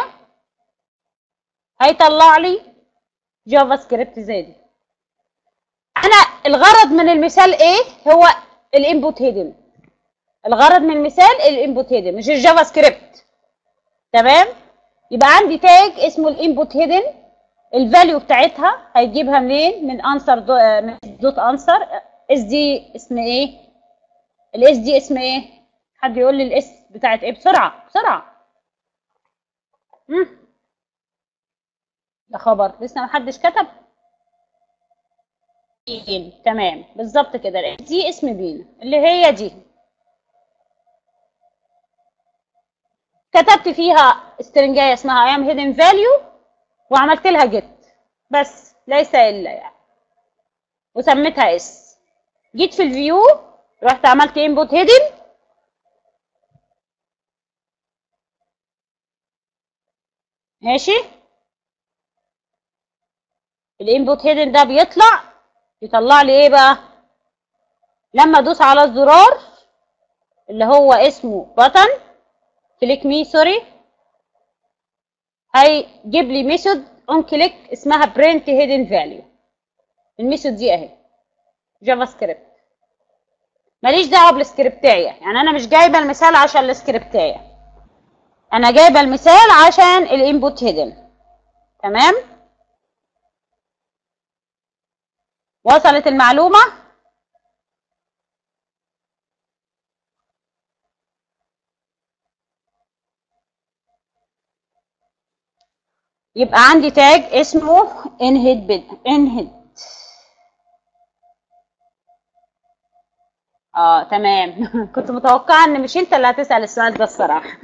هيطلع لي جافا سكريبت زي دي انا الغرض من المثال ايه هو الانبوت هيدن الغرض من المثال الانبوت هيدن مش الجافا سكريبت تمام يبقى عندي تاج اسمه الانبوت هيدن الفاليو بتاعتها هيجيبها منين من انسر دو من دوت انسر اس دي اسم ايه الاس دي اسم ايه حد يقول لي الاس بتاعت ايه بسرعه بسرعه مم. ده خبر لسه ما حدش كتب بين تمام بالظبط كده دي اسم بين اللي هي دي كتبت فيها استرنجايه اسمها I am hidden value وعملت لها get بس ليس الا يعني وسميتها اس جيت في الفيو رحت عملت input hidden ماشي الانبوت هيدن ده بيطلع يطلع لي ايه بقى لما ادوس على الزرار اللي هو اسمه بutton كليك مي سوري هيجيب لي ميثود اون كليك اسمها برنت هيدن فاليو الميثود دي اهي جافا سكريبت ماليش دعوه بالسكريبتايه يعني انا مش جايبه المثال عشان السكريبتايه انا جايبه المثال عشان الانبوت هيدن تمام وصلت المعلومة يبقى عندي تاج اسمه انهيد بيد انهيد اه تمام كنت متوقعه ان مش انت اللي هتسال السؤال ده الصراحه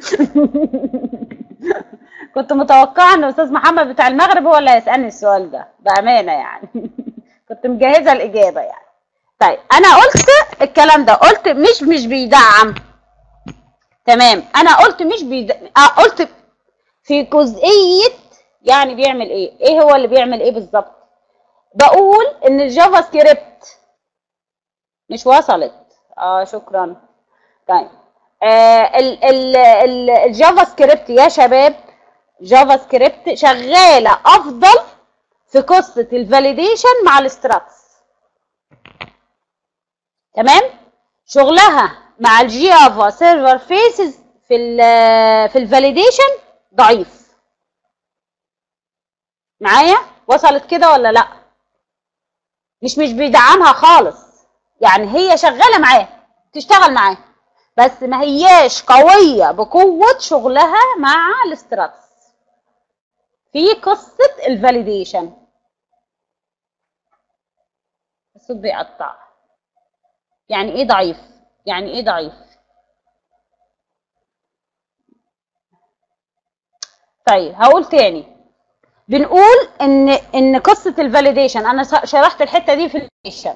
كنت متوقعه ان استاذ محمد بتاع المغرب هو اللي هيسالني السؤال ده بامانه يعني كنت مجهزه الاجابه يعني طيب انا قلت الكلام ده قلت مش مش بيدعم تمام انا قلت مش بيدعم آه قلت في جزئيه يعني بيعمل ايه ايه هو اللي بيعمل ايه بالظبط بقول ان الجافا سكريبت مش وصلت اه شكرا طيب آه ال ال ال الجافا سكريبت يا شباب جافا سكريبت شغاله افضل في قصه الفاليديشن مع الاستراتس تمام شغلها مع الجافا سيرفر فيسز في ال في الفاليديشن ضعيف معايا وصلت كده ولا لا مش مش بيدعمها خالص يعني هي شغاله معاه تشتغل معاه بس ما هياش قويه بقوه شغلها مع الاستراتس في قصه الفاليديشن الصوت بيقطع يعني ايه ضعيف يعني ايه ضعيف طيب هقول تاني بنقول ان ان قصه الفاليديشن انا شرحت الحته دي في الفاليديشن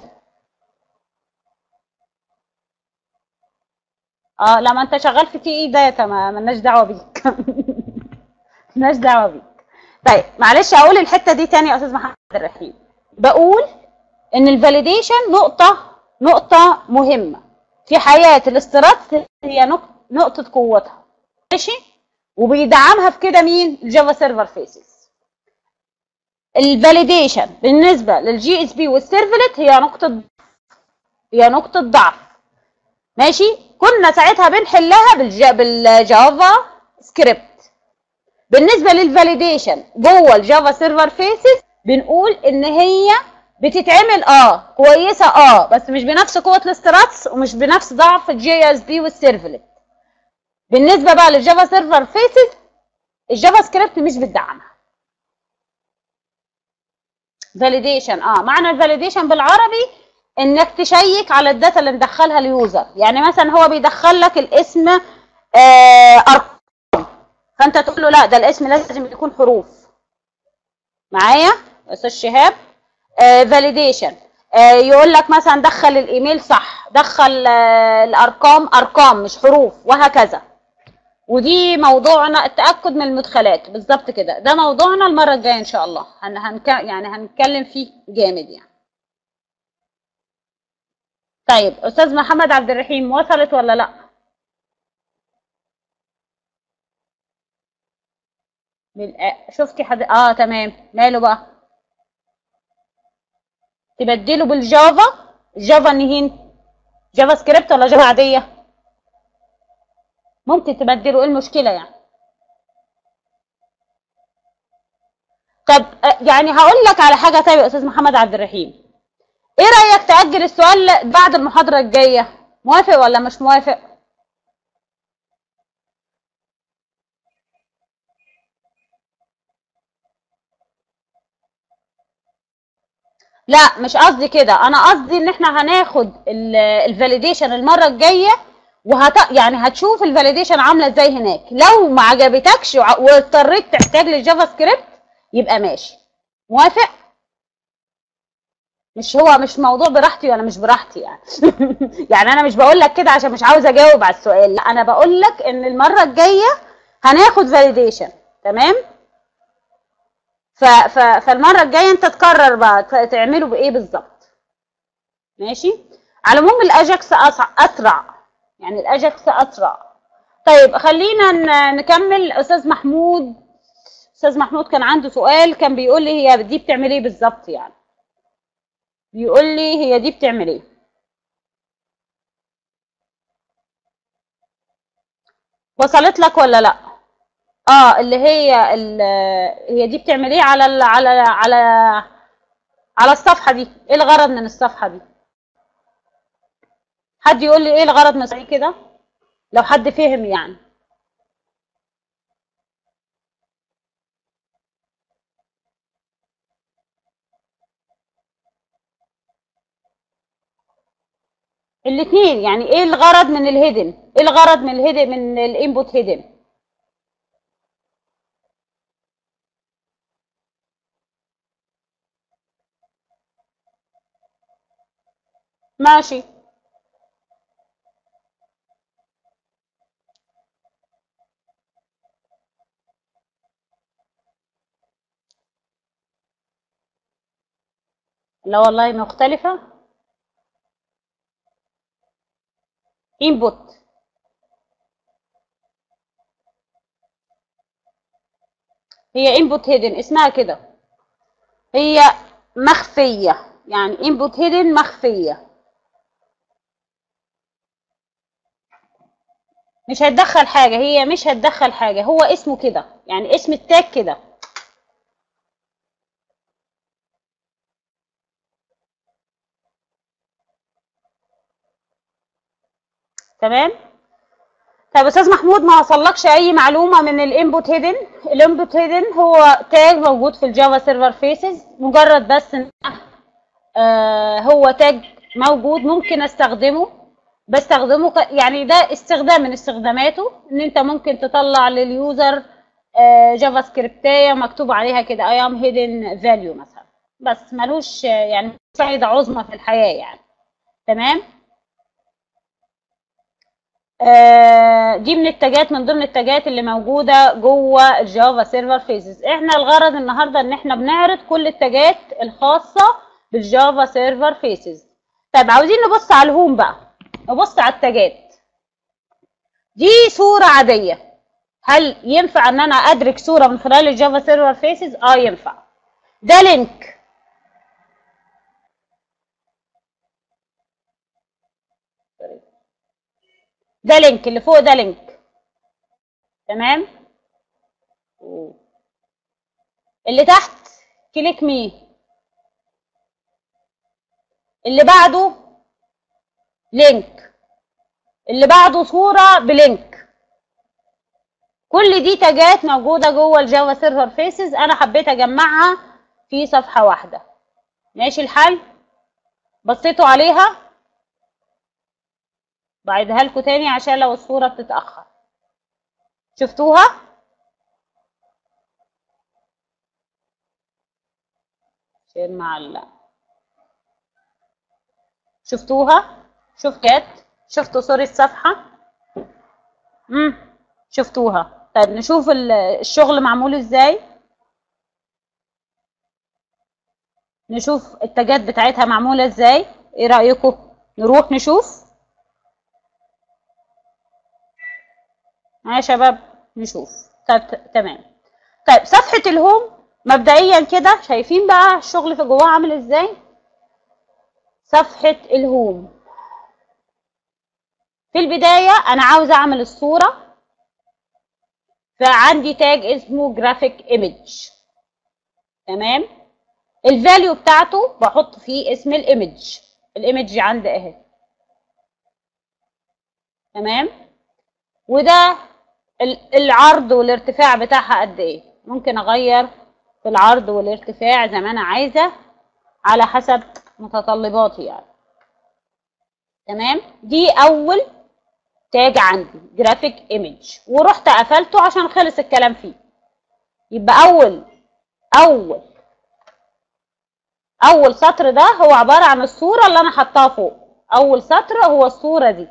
اه لما انت شغال في تي اي داتا ما مالناش دعوه بيك مالناش دعوه بيك طيب معلش هقول الحته دي تاني يا استاذ محمد الرحيم بقول ان الفاليديشن نقطه نقطه مهمه في حياه الاسترات هي نقطه قوتها ماشي وبيدعمها في كده مين الجافا سيرفر فيسز الفاليديشن بالنسبه للجي اس بي والسيرفلت هي نقطه هي نقطه ضعف ماشي كنا ساعتها بنحلها بالجا بالجافا سكريبت بالنسبه للفاليديشن جوه الجافا سيرفر فيسز بنقول ان هي بتتعمل اه كويسه اه بس مش بنفس قوه الاستراتس ومش بنفس ضعف الجي اس بي والسيرفلت بالنسبه بقى للجافا سيرفر فيسز الجافا سكريبت مش بتدعمها فاليديشن اه معنى الفاليديشن بالعربي انك تشيك على الداتا اللي مدخلها اليوزر يعني مثلا هو بيدخل لك الاسم آه ارقام فانت تقول له لا ده الاسم لازم يكون حروف معايا استاذ شهاب فاليديشن آه آه يقول لك مثلا دخل الايميل صح دخل آه الارقام ارقام مش حروف وهكذا ودي موضوعنا التاكد من المدخلات بالظبط كده ده موضوعنا المره الجايه ان شاء الله هن هنك يعني هنتكلم فيه جامد يعني طيب استاذ محمد عبد الرحيم وصلت ولا لا شفتي حد اه تمام ماله بقى تبدله بالجافا جافا نهين جافا سكريبت ولا جافا عاديه ممكن تبدله ايه المشكله يعني طب يعني هقول لك على حاجه طيب يا استاذ محمد عبد الرحيم ايه رايك تاجل السؤال بعد المحاضره الجايه موافق ولا مش موافق لا مش قصدي كده انا قصدي ان احنا هناخد الفاليديشن المره الجايه وهت يعني هتشوف الفاليديشن عامله ازاي هناك لو ما عجبتكش واضطريت تحتاج للجافا سكريبت يبقى ماشي موافق مش هو مش موضوع براحتي ولا مش براحتي يعني يعني انا مش بقول لك كده عشان مش عاوزه اجاوب على السؤال لا انا بقول لك ان المره الجايه هناخد فاليديشن تمام ف ف فالمره الجايه انت تقرر بقى تعمله بايه بالظبط ماشي على العموم الاجاكس اسرع يعني الاجاكس اسرع طيب خلينا نكمل استاذ محمود استاذ محمود كان عنده سؤال كان بيقول لي هي دي بتعمل ايه بالظبط يعني بيقول لي هي دي بتعمل ايه وصلت لك ولا لا اه اللي هي اللي هي دي بتعمل ايه على ال على على على الصفحه دي ايه الغرض من الصفحه دي حد يقول لي ايه الغرض من كده لو حد فهم يعني الاثنين يعني ايه الغرض من الهيدن ايه الغرض من الهيدن من الانبوت هيدن ماشي لا والله مختلفة input هي input hidden اسمها كده هي مخفية يعني input hidden مخفية مش هتدخل حاجة هي مش هتدخل حاجة هو اسمه كده يعني اسم التاج كده تمام طيب استاذ محمود ما وصلكش اي معلومه من الانبوت هيدن الانبوت هيدن هو تاج موجود في الجافا سيرفر فيسز مجرد بس ان آه هو تاج موجود ممكن استخدمه بستخدمه ك... يعني ده استخدام من استخداماته ان انت ممكن تطلع لليوزر آه جافا سكريبتايه مكتوب عليها كده اي ام هيدن فاليو مثلا بس ملوش آه، يعني فايده عظمى في الحياه يعني تمام آه، دي من التاجات من ضمن التاجات اللي موجوده جوه الجافا سيرفر فيزز احنا الغرض النهارده ان احنا بنعرض كل التاجات الخاصه بالجافا سيرفر فيسز طيب عاوزين نبص على الهوم بقى نبص على التاجات دي صوره عاديه هل ينفع ان انا ادرك صوره من خلال الجافا سيرفر فيسز اه ينفع ده لينك ده لينك اللي فوق ده لينك تمام اللي تحت كليك مي اللي بعده لينك اللي بعده صورة بلينك كل دي تاجات موجودة جوه الجافا سيرفر فيسز انا حبيت اجمعها في صفحة واحدة ماشي الحل بصيتوا عليها بعيدها لكم تاني عشان لو الصورة بتتأخر شفتوها شير معلق شفتوها شفتات شفتوا صورة الصفحة امم شفتوها طيب نشوف ال- الشغل معمول ازاي نشوف التاجات بتاعتها معمولة ازاي ايه رأيكم نروح نشوف ها يا شباب نشوف طيب ت- تمام طيب صفحة الهوم مبدئيا كده شايفين بقى الشغل في جواها عامل ازاي صفحة الهوم في البداية أنا عاوزة أعمل الصورة فعندي تاج اسمه جرافيك ايمج تمام الفاليو بتاعته بحط فيه اسم الايمج الايمج عندي اهي تمام وده ال- العرض والارتفاع بتاعها قد ايه ممكن اغير في العرض والارتفاع زي ما انا عايزه على حسب متطلباتي يعني تمام دي اول تاج عندي جرافيك ايمج ورحت قفلته عشان خلص الكلام فيه يبقى اول اول اول سطر ده هو عباره عن الصوره اللي انا حطاها فوق اول سطر هو الصوره دي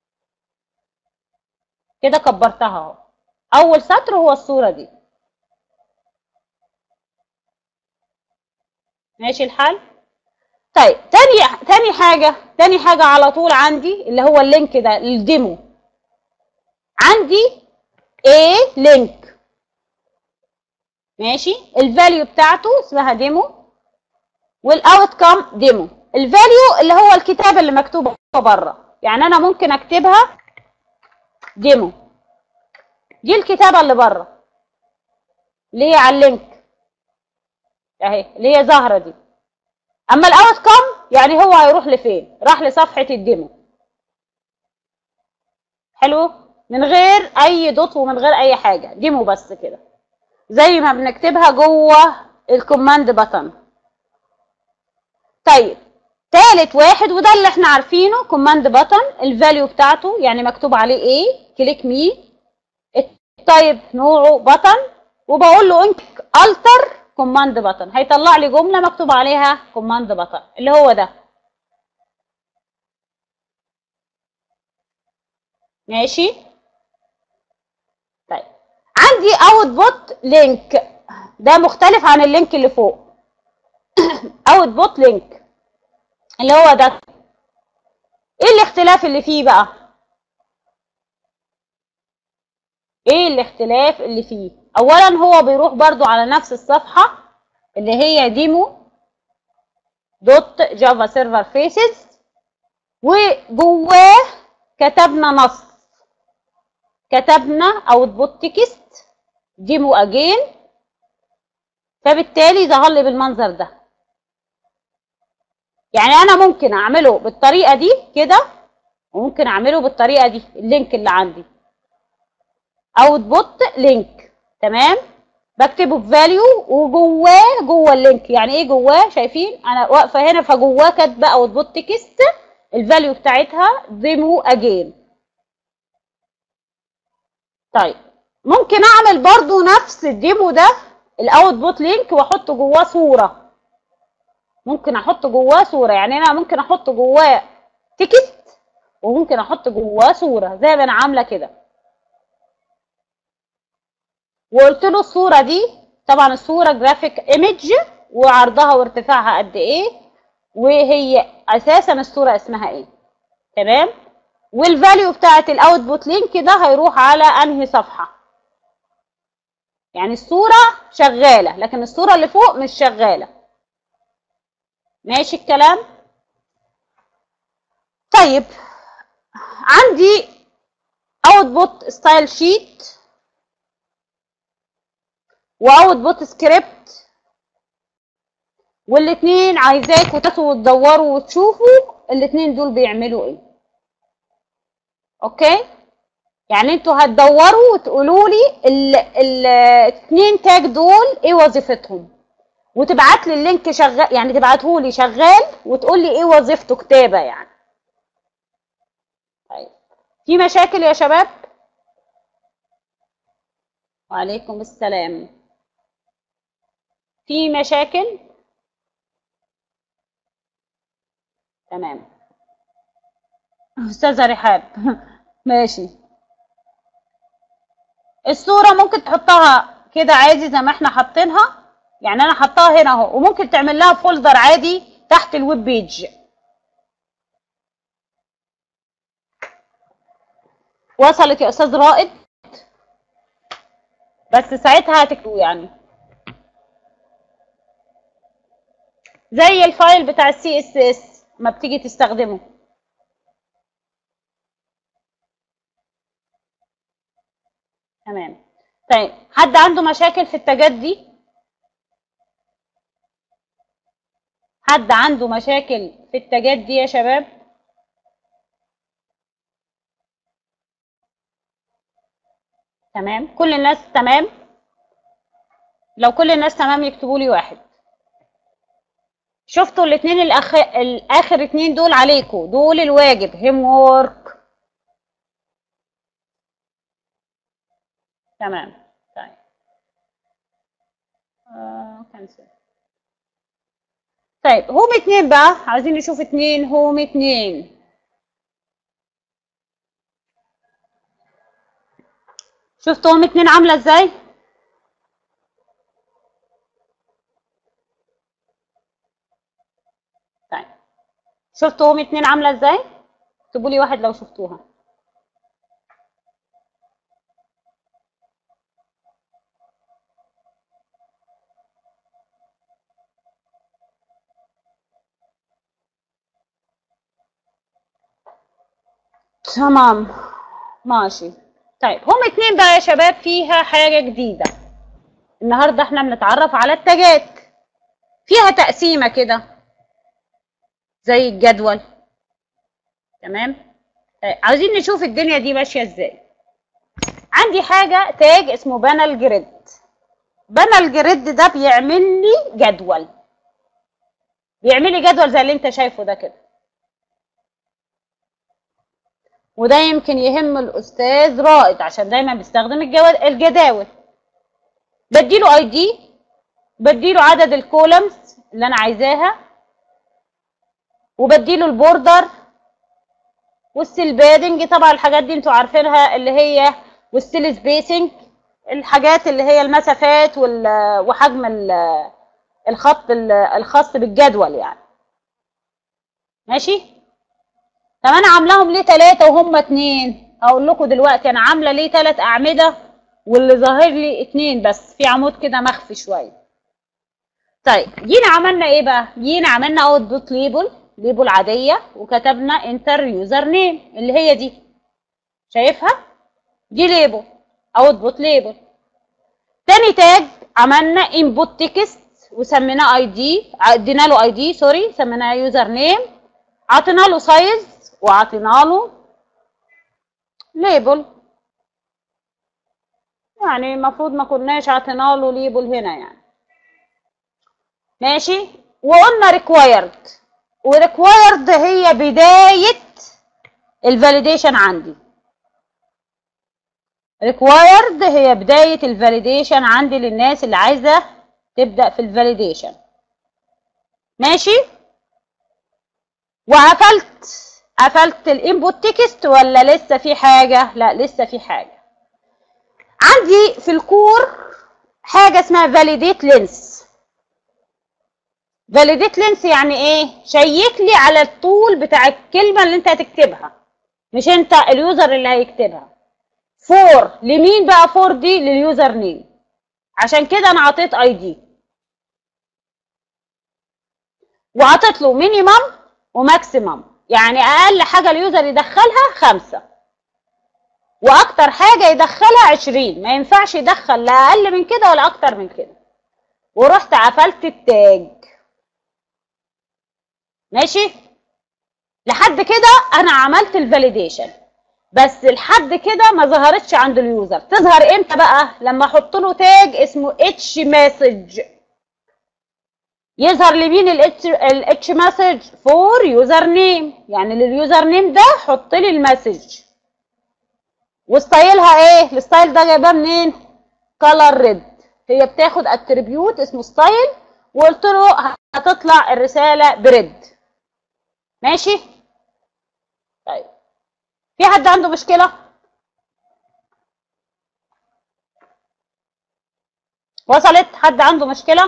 كده كبرتها اهو اول سطر هو الصوره دي ماشي الحال طيب تاني تاني حاجه تاني حاجه على طول عندي اللي هو اللينك ده الديمو عندي A لينك ماشي الفاليو بتاعته اسمها ديمو والاوت كام ديمو الفاليو اللي هو الكتاب اللي مكتوب بره يعني انا ممكن اكتبها ديمو دي الكتابه اللي بره اللي هي على اللينك اهي اللي هي ظاهره دي اما الاوت كام يعني هو هيروح لفين راح لصفحه الديمو حلو من غير اي دوت ومن غير اي حاجه ديمو بس كده زي ما بنكتبها جوه الكوماند بutton طيب تالت واحد وده اللي احنا عارفينه كوماند بutton الفاليو بتاعته يعني مكتوب عليه ايه كليك مي التايب نوعه button وبقول له انك التر كوماند بutton هيطلع لي جمله مكتوب عليها كوماند button اللي هو ده ماشي طيب عندي اوتبوت لينك ده مختلف عن اللينك اللي فوق اوتبوت لينك اللي هو ده ايه الاختلاف اللي فيه بقى ايه الاختلاف اللي فيه اولا هو بيروح برضو على نفس الصفحة اللي هي ديمو دوت جافا سيرفر فيسز وجواه كتبنا نص كتبنا اوتبوت تكست ديمو اجين فبالتالي ظهر لي بالمنظر ده يعني انا ممكن اعمله بالطريقه دي كده وممكن اعمله بالطريقه دي اللينك اللي عندي اوتبوت لينك تمام بكتبه بفاليو وجواه جوه اللينك يعني ايه جواه شايفين انا واقفه هنا فجواه كاتبه اوتبوت تكست الفاليو بتاعتها ديمو اجين طيب ممكن اعمل برضو نفس الديمو ده الاوتبوت لينك واحط جواه صوره ممكن احط جواه صوره يعني انا ممكن احط جواه تكست وممكن احط جواه صوره زي ما انا عامله كده وقلت له الصوره دي طبعا الصوره جرافيك ايمج وعرضها وارتفاعها قد ايه وهي اساسا الصوره اسمها ايه تمام والفاليو بتاعت الاوتبوت لينك ده هيروح على انهي صفحه يعني الصوره شغاله لكن الصوره اللي فوق مش شغاله ماشي الكلام طيب عندي اوتبوت ستايل شيت واوتبوت سكريبت والاثنين عايزاكم تاخدوا وتدوروا وتشوفوا الاثنين دول بيعملوا ايه اوكي يعني انتوا هتدوروا وتقولوا لي الاثنين تاج دول ايه وظيفتهم وتبعت لي اللينك شغال يعني تبعته لي شغال وتقول لي ايه وظيفته كتابه يعني طيب في مشاكل يا شباب وعليكم السلام في مشاكل تمام استاذه رحاب ماشي الصوره ممكن تحطها كده عادي زي ما احنا حاطينها يعني انا حطاها هنا اهو وممكن تعمل لها فولدر عادي تحت الويب بيج وصلت يا استاذ رائد بس ساعتها هتكتبوا يعني زي الفايل بتاع السي اس اس ما بتيجي تستخدمه تمام طيب حد عنده مشاكل في التاجات دي حد عنده مشاكل في التاجات دي يا شباب تمام كل الناس تمام لو كل الناس تمام يكتبوا لي واحد شفتوا الاثنين الأخ... الاخر اتنين دول عليكم دول الواجب هيم وورك تمام طيب آه كنسل طيب هوم اتنين بقى عايزين نشوف اتنين هوم اتنين شفتوا هوم اتنين عاملة ازاي؟ طيب شفتوا هوم اتنين عاملة ازاي؟ اكتبوا لي واحد لو شفتوها تمام ماشي طيب هم اتنين بقى يا شباب فيها حاجة جديدة النهاردة احنا بنتعرف على التاجات فيها تقسيمة كده زي الجدول تمام طيب عاوزين نشوف الدنيا دي ماشية ازاي عندي حاجة تاج اسمه بانل جريد بانل جريد ده بيعمل لي جدول بيعملي جدول زي اللي انت شايفه ده كده وده يمكن يهم الاستاذ رائد عشان دايما بيستخدم الجو- الجداول بديله اي دي بديله عدد الكولمز اللي انا عايزاها وبديله البوردر والسيل بادنج طبعا الحاجات دي انتوا عارفينها اللي هي والسيل سبيسنج الحاجات اللي هي المسافات وال- وحجم ال- الخط ال- الخاص بالجدول يعني ماشي طب انا عاملاهم ليه ثلاثة وهم اتنين هقول لكم دلوقتي انا عاملة ليه ثلاث اعمدة واللي ظاهر لي اتنين بس في عمود كده مخفي شوية طيب جينا عملنا ايه بقى جينا عملنا اوت دوت ليبل ليبل عادية وكتبنا انتر يوزر نيم اللي هي دي شايفها دي ليبل اوت بوت ليبل تاني تاج عملنا انبوت تكست وسميناه اي دي ادينا له اي دي سوري سميناه يوزر نيم عطينا له سايز وعطينا له ليبل يعني المفروض ما كناش عطينا له ليبل هنا يعني ماشي وقلنا ريكوايرد وريكوايرد هي بداية الفاليديشن عندي ريكوايرد هي بداية الفاليديشن عندي للناس اللي عايزة تبدأ في الفاليديشن ماشي وقفلت قفلت الانبوت تكست ولا لسه في حاجة لا لسه في حاجة عندي في الكور حاجة اسمها validate lens validate lens يعني ايه شيك لي على الطول بتاع الكلمة اللي انت هتكتبها مش انت اليوزر اللي هيكتبها فور لمين بقى فور دي لليوزر نيم عشان كده انا عطيت اي دي وعطيت له مينيمم وماكسيمم يعني اقل حاجه اليوزر يدخلها خمسة واكتر حاجه يدخلها عشرين ما ينفعش يدخل لا اقل من كده ولا اكتر من كده ورحت قفلت التاج ماشي لحد كده انا عملت الفاليديشن بس لحد كده ما ظهرتش عند اليوزر تظهر امتى بقى لما احط له تاج اسمه اتش مسج يظهر لمين الاتش الاتش مسج فور يوزر نيم يعني لليوزر نيم ده حط لي المسج وستايلها ايه الستايل ده جايباه منين كلر ريد هي بتاخد اتريبيوت اسمه ستايل وقلت له هتطلع الرساله بريد ماشي طيب في حد عنده مشكله وصلت حد عنده مشكله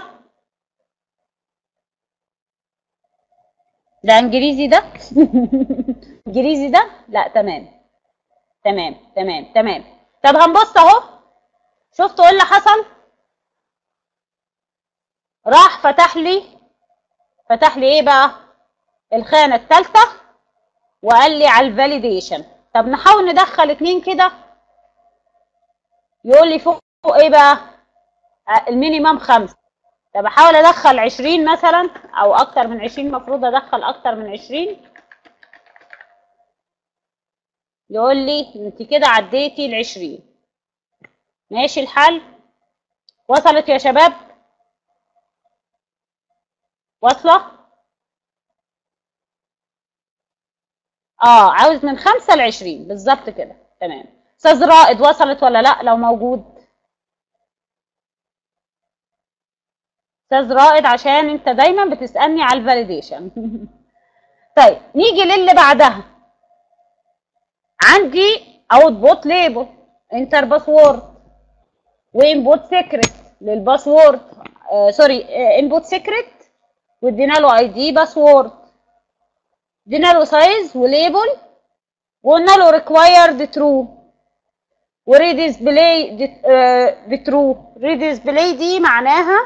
ده انجليزي ده انجليزي ده لا تمام تمام تمام تمام طب هنبص اهو شفتوا ايه اللي حصل راح فتح لي فتح لي ايه بقى الخانه الثالثه وقال لي على الفاليديشن طب نحاول ندخل اتنين كده يقول لي فوق ايه بقى آه، المينيمم خمسة طب احاول ادخل عشرين مثلا او اكتر من عشرين المفروض ادخل اكتر من عشرين يقول لي انت كده عديتي العشرين ماشي الحل وصلت يا شباب واصلة اه عاوز من خمسة لعشرين بالظبط كده تمام استاذ رائد وصلت ولا لا لو موجود استاذ رائد عشان انت دايما بتسالني على الفاليديشن طيب نيجي للي بعدها عندي اوتبوت ليبل انتر باسورد وانبوت سيكريت للباسورد آه سوري انبوت سيكريت وادينا له اي دي باسورد ادينا له سايز وليبل وقلنا له ريكوايرد ترو وريديسبلاي بترو ريديسبلاي دي معناها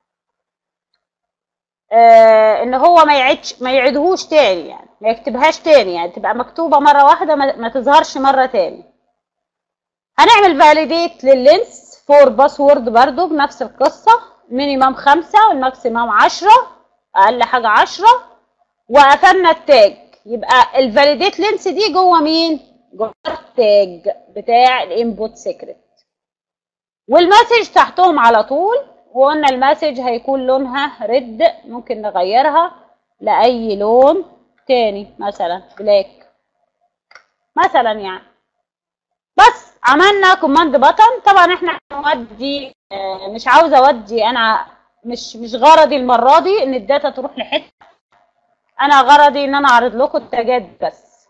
آه ان هو ما يعيدش ما يعيدهوش تاني يعني ما يكتبهاش تاني يعني تبقى مكتوبه مره واحده ما, ما تظهرش مره تاني هنعمل فاليديت لللينس فور باسورد برضو بنفس القصه مينيمم خمسة والماكسيمم عشرة اقل حاجه عشرة وقفلنا التاج يبقى الفاليديت لينس دي جوه مين جوه التاج بتاع الانبوت سيكريت والمسج تحتهم على طول وقلنا المسج هيكون لونها ريد ممكن نغيرها لاي لون تاني مثلا بلاك مثلا يعني بس عملنا كوماند بutton طبعا احنا هنودي آه، مش عاوزه اودي انا مش مش غرضي المره دي ان الداتا تروح لحته انا غرضي ان انا اعرض لكم التاجات بس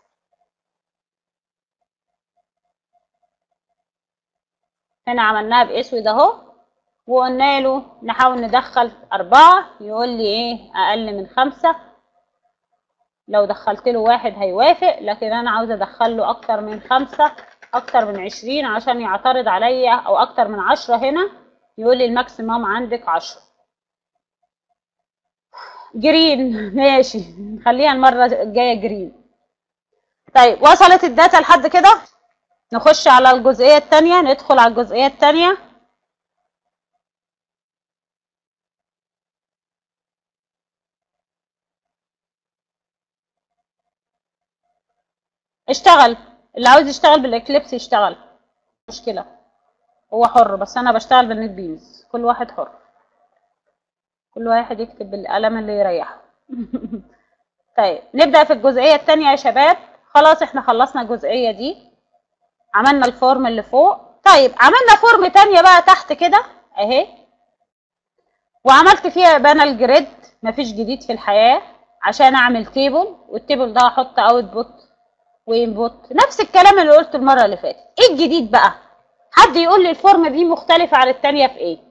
هنا عملناها باسود اهو وقلنا له نحاول ندخل أربعة يقول لي إيه أقل من خمسة لو دخلت له واحد هيوافق لكن أنا عاوزة أدخل له أكتر من خمسة أكتر من عشرين عشان يعترض عليا أو أكتر من عشرة هنا يقول لي الماكسيموم عندك عشرة جرين ماشي نخليها المرة الجاية جرين طيب وصلت الداتا لحد كده نخش على الجزئية التانية ندخل على الجزئية التانية اشتغل اللي عاوز يشتغل بالاكليبس يشتغل مشكلة هو حر بس انا بشتغل بالنت بينز كل واحد حر كل واحد يكتب بالقلم اللي يريحه طيب نبدأ في الجزئية التانية يا شباب خلاص احنا خلصنا الجزئية دي عملنا الفورم اللي فوق طيب عملنا فورم تانية بقى تحت كده اهي وعملت فيها بانل جريد مفيش جديد في الحياة عشان اعمل تيبل والتيبل ده احط اوتبوت وانبوت نفس الكلام اللي قلته المرة اللي فاتت ايه الجديد بقى حد يقول لي الفورم دي مختلفة عن التانية في ايه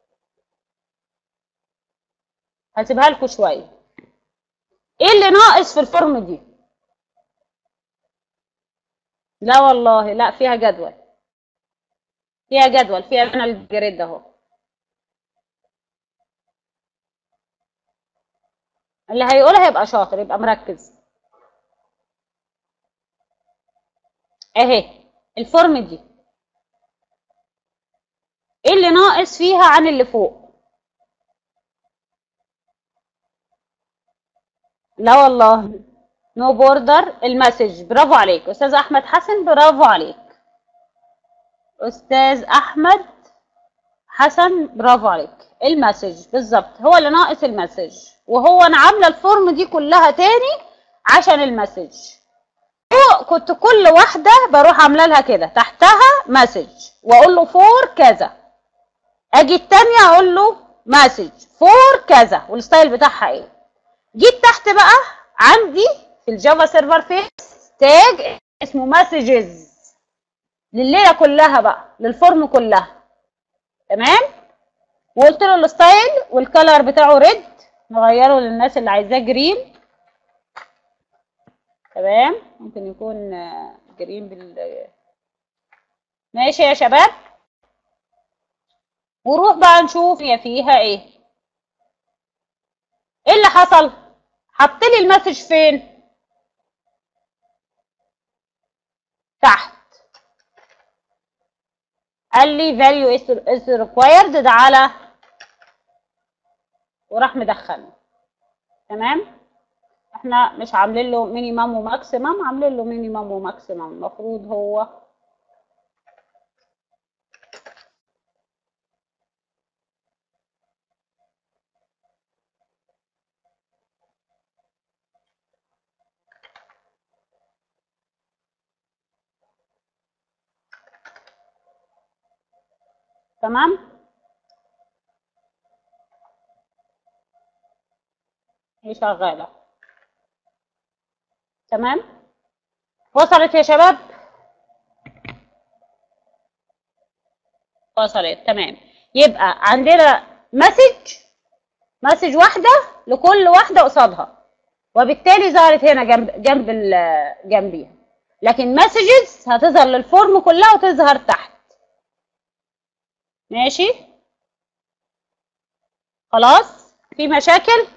هسيبها لكم شوية ايه اللي ناقص في الفورم دي لا والله لا فيها جدول فيها جدول فيها بانل جريد اهو اللي هيقولها يبقى شاطر يبقى مركز اهي الفورم دي ايه اللي ناقص فيها عن اللي فوق لا والله نو بوردر المسج برافو عليك استاذ احمد حسن برافو عليك استاذ احمد حسن برافو عليك المسج بالظبط هو اللي ناقص المسج وهو انا عامله الفورم دي كلها تاني عشان المسج فوق كنت كل واحده بروح عامله لها كده تحتها مسج واقول له فور كذا اجي التانية اقول له مسج فور كذا والستايل بتاعها ايه جيت تحت بقى عندي في الجافا سيرفر فيس تاج اسمه مسجز لليله كلها بقى للفورم كلها تمام وقلت له الستايل والكلر بتاعه ريد نغيره للناس اللي عايزاه جرين تمام ممكن يكون جرين بال ماشي يا شباب وروح بقى نشوف هي فيها ايه ايه اللي حصل حط لي المسج فين تحت قال لي value is is required ده على وراح مدخلني تمام احنا مش عاملين له مينيمم وماكسيمم عاملين له مينيمم وماكسيمم المفروض هو تمام هي شغالة تمام وصلت يا شباب وصلت تمام يبقى عندنا مسج مسج واحدة لكل واحدة قصادها وبالتالي ظهرت هنا جنب جنب ال- جنبيها لكن مسجز هتظهر للفورم كلها وتظهر تحت ماشي خلاص في مشاكل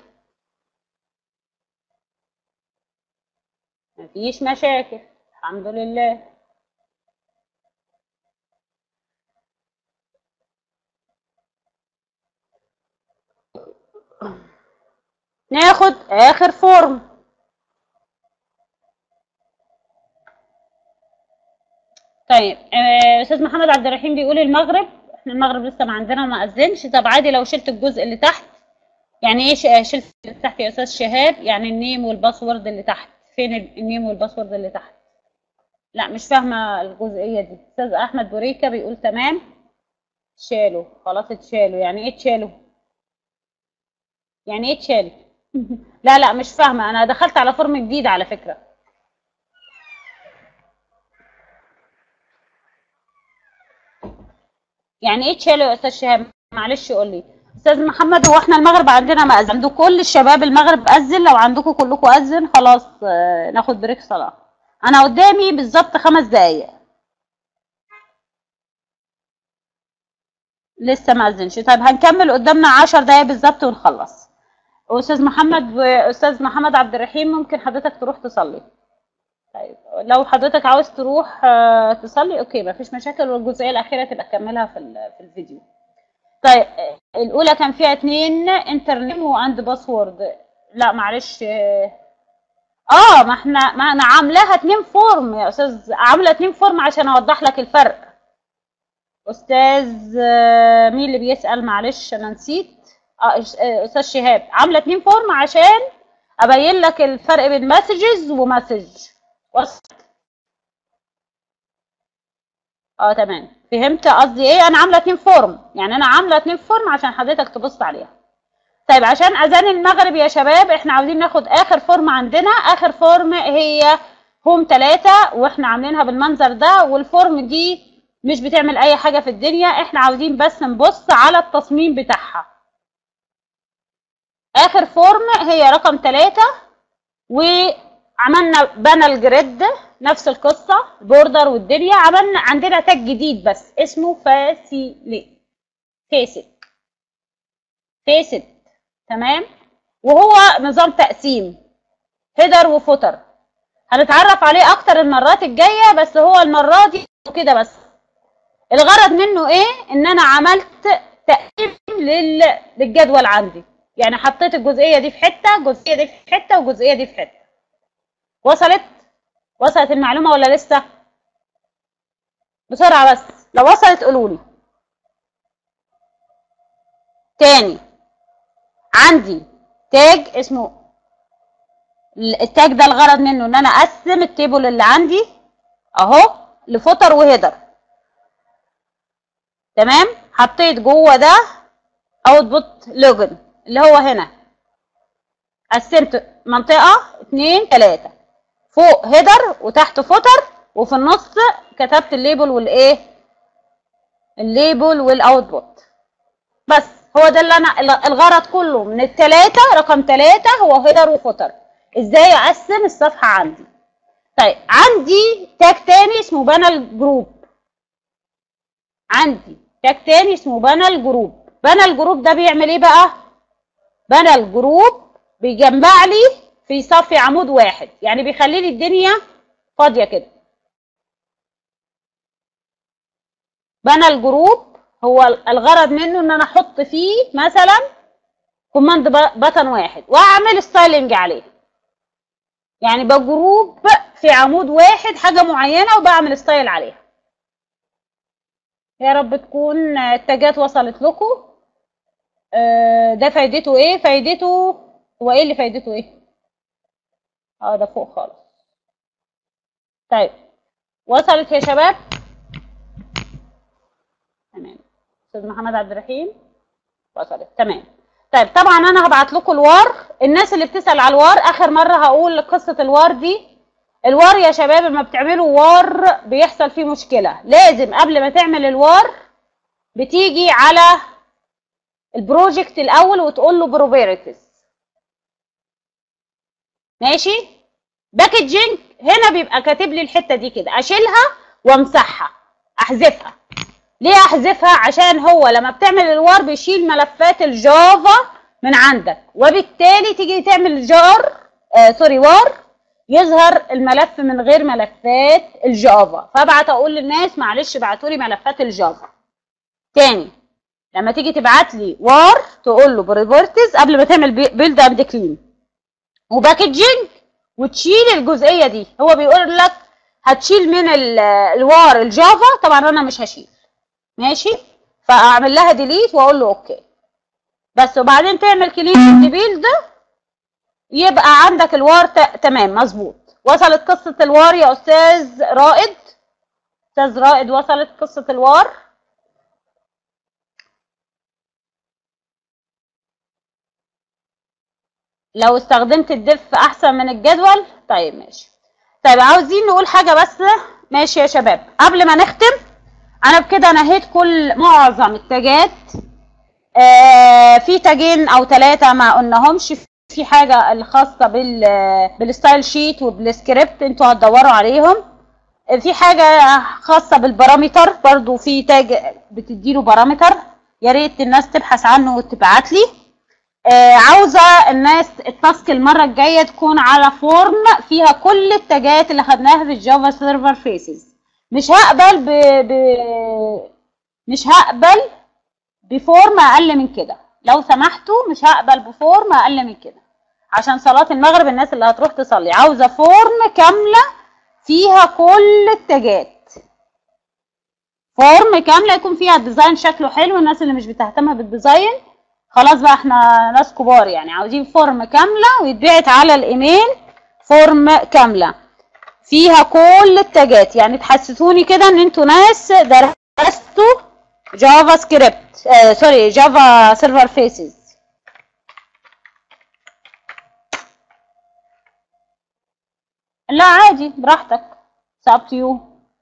مفيش مشاكل الحمد لله ناخد اخر فورم طيب آه، استاذ محمد عبد الرحيم بيقول المغرب احنا المغرب لسه ما عندنا ما اذنش طب عادي لو شلت الجزء اللي تحت يعني ايه ش- شلت اللي تحت يا استاذ شهاب يعني النيم والباسورد اللي تحت فين ال- النيم والباسورد اللي تحت لا مش فاهمه الجزئيه دي استاذ احمد بوريكا بيقول تمام شالوا خلاص اتشالوا يعني ايه اتشالوا يعني ايه اتشالوا لا لا مش فاهمه انا دخلت على فورم جديد على فكره يعني ايه اتشالوا يا استاذ شهاب معلش قول لي استاذ محمد هو احنا المغرب عندنا مأذن عند كل الشباب المغرب أذن لو عندكم كلكم أذن خلاص آه، ناخد بريك صلاة انا قدامي بالظبط خمس دقايق لسه ما أذنش طيب هنكمل قدامنا عشر دقايق بالظبط ونخلص استاذ محمد واستاذ محمد عبد الرحيم ممكن حضرتك تروح تصلي طيب لو حضرتك عاوز تروح آه، تصلي اوكي مفيش مشاكل والجزئيه الاخيره تبقى تكملها في ال- في الفيديو طيب آه، الاولى كان فيها اتنين انترنيم واند باسورد لا معلش اه آه، ما احنا ما انا عاملاها اتنين فورم يا استاذ عامله اتنين فورم عشان اوضح لك الفرق استاذ آه، مين اللي بيسأل معلش انا نسيت اه إش- آه، استاذ شهاب عامله اتنين فورم عشان ابين لك الفرق بين مسجز ومسج وصل اه تمام فهمت قصدي ايه انا عامله اتنين فورم يعني انا عامله اتنين فورم عشان حضرتك تبص عليها طيب عشان اذان المغرب يا شباب احنا عاوزين ناخد اخر فورم عندنا اخر فورم هي هوم ثلاثة واحنا عاملينها بالمنظر ده والفورم دي مش بتعمل اي حاجة في الدنيا احنا عاوزين بس نبص على التصميم بتاعها اخر فورم هي رقم ثلاثة وعملنا بانل جريد نفس القصة بوردر والدنيا عملنا عندنا تاج جديد بس اسمه فاسيلي فيسك فيسد تمام وهو نظام تقسيم هيدر وفوتر هنتعرف عليه اكتر المرات الجايه بس هو المره دي كده بس الغرض منه ايه ان انا عملت تقسيم لل... للجدول عندي يعني حطيت الجزئيه دي في حته الجزئيه دي في حته والجزئيه دي في حته وصلت وصلت المعلومه ولا لسه بسرعه بس لو وصلت قولوا لي تاني عندي تاج اسمه التاج ده الغرض منه ان انا اقسم التيبل اللي عندي اهو لفوتر وهيدر تمام حطيت جوه ده اوتبوت لوجن اللي هو هنا قسمت منطقة اتنين تلاتة فوق هيدر وتحت فوتر وفي النص كتبت الليبل والايه الليبل والاوتبوت بس هو ده اللي انا الغرض كله من التلاتة رقم تلاتة هو هيدر وفوتر ازاي اقسم الصفحة عندي طيب عندي تاج تاني اسمه بانل جروب عندي تاج تاني اسمه بانل جروب بانل جروب ده بيعمل ايه بقى بانل جروب بيجمع لي في صف عمود واحد يعني بيخلي لي الدنيا فاضية كده بانل جروب هو الغرض منه ان انا احط فيه مثلا كوماند بطن واحد واعمل ستايلنج عليه يعني بجروب في عمود واحد حاجة معينة وبعمل ستايل عليها يا رب تكون التاجات وصلت لكم آه، ده فايدته ايه فايدته هو ايه اللي فايدته ايه اه ده فوق خالص طيب وصلت يا شباب تمام استاذ محمد عبد الرحيم وصلت تمام طيب طبعا انا هبعت لكم الوار الناس اللي بتسال على الوار اخر مره هقول قصه الوار دي الوار يا شباب لما بتعملوا وار بيحصل فيه مشكله لازم قبل ما تعمل الوار بتيجي على البروجكت الاول وتقول له بروبرتيز ماشي باكجينج هنا بيبقى كاتب لي الحته دي كده اشيلها وامسحها احذفها ليه احذفها عشان هو لما بتعمل الوار بيشيل ملفات الجافا من عندك وبالتالي تيجي تعمل جار آه سوري وار يظهر الملف من غير ملفات الجافا فابعت اقول للناس معلش ابعتوا لي ملفات الجافا تاني لما تيجي تبعت لي وار تقول له بريبورتز قبل ما تعمل بيلد اند كلين وباكجينج وتشيل الجزئيه دي هو بيقول لك هتشيل من الوار الجافا طبعا انا مش هشيل ماشي فاعمل لها ديليت واقول له اوكي بس وبعدين تعمل كلين بيلد يبقى عندك الوار ت- تمام مظبوط وصلت قصة الوار يا أستاذ رائد أستاذ رائد وصلت قصة الوار لو استخدمت الدف أحسن من الجدول طيب ماشي طيب عاوزين نقول حاجة بس ماشي يا شباب قبل ما نختم أنا بكده نهيت كل معظم التاجات آه في تاجين أو ثلاثة ما قلناهمش في حاجة الخاصة بال بالستايل شيت وبالسكريبت انتوا هتدوروا عليهم في حاجة خاصة بالبارامتر برضو في تاج بتديله بارامتر يا ريت الناس تبحث عنه وتبعت لي آه عاوزة الناس التاسك المرة الجاية تكون على فورم فيها كل التاجات اللي خدناها في الجافا سيرفر فيسز مش هقبل ب... ب... مش هقبل بفورم اقل من كده لو سمحتوا مش هقبل بفورم اقل من كده عشان صلاة المغرب الناس اللي هتروح تصلي عاوزة فورم كاملة فيها كل التاجات فورم كاملة يكون فيها الديزاين شكله حلو الناس اللي مش بتهتم بالديزاين خلاص بقى احنا ناس كبار يعني عاوزين فورم كاملة ويتبعت على الايميل فورم كاملة فيها كل التاجات يعني تحسسوني كده ان انتوا ناس درستوا جافا سكريبت آه سوري جافا سيرفر فيسز لا عادي براحتك it's up to you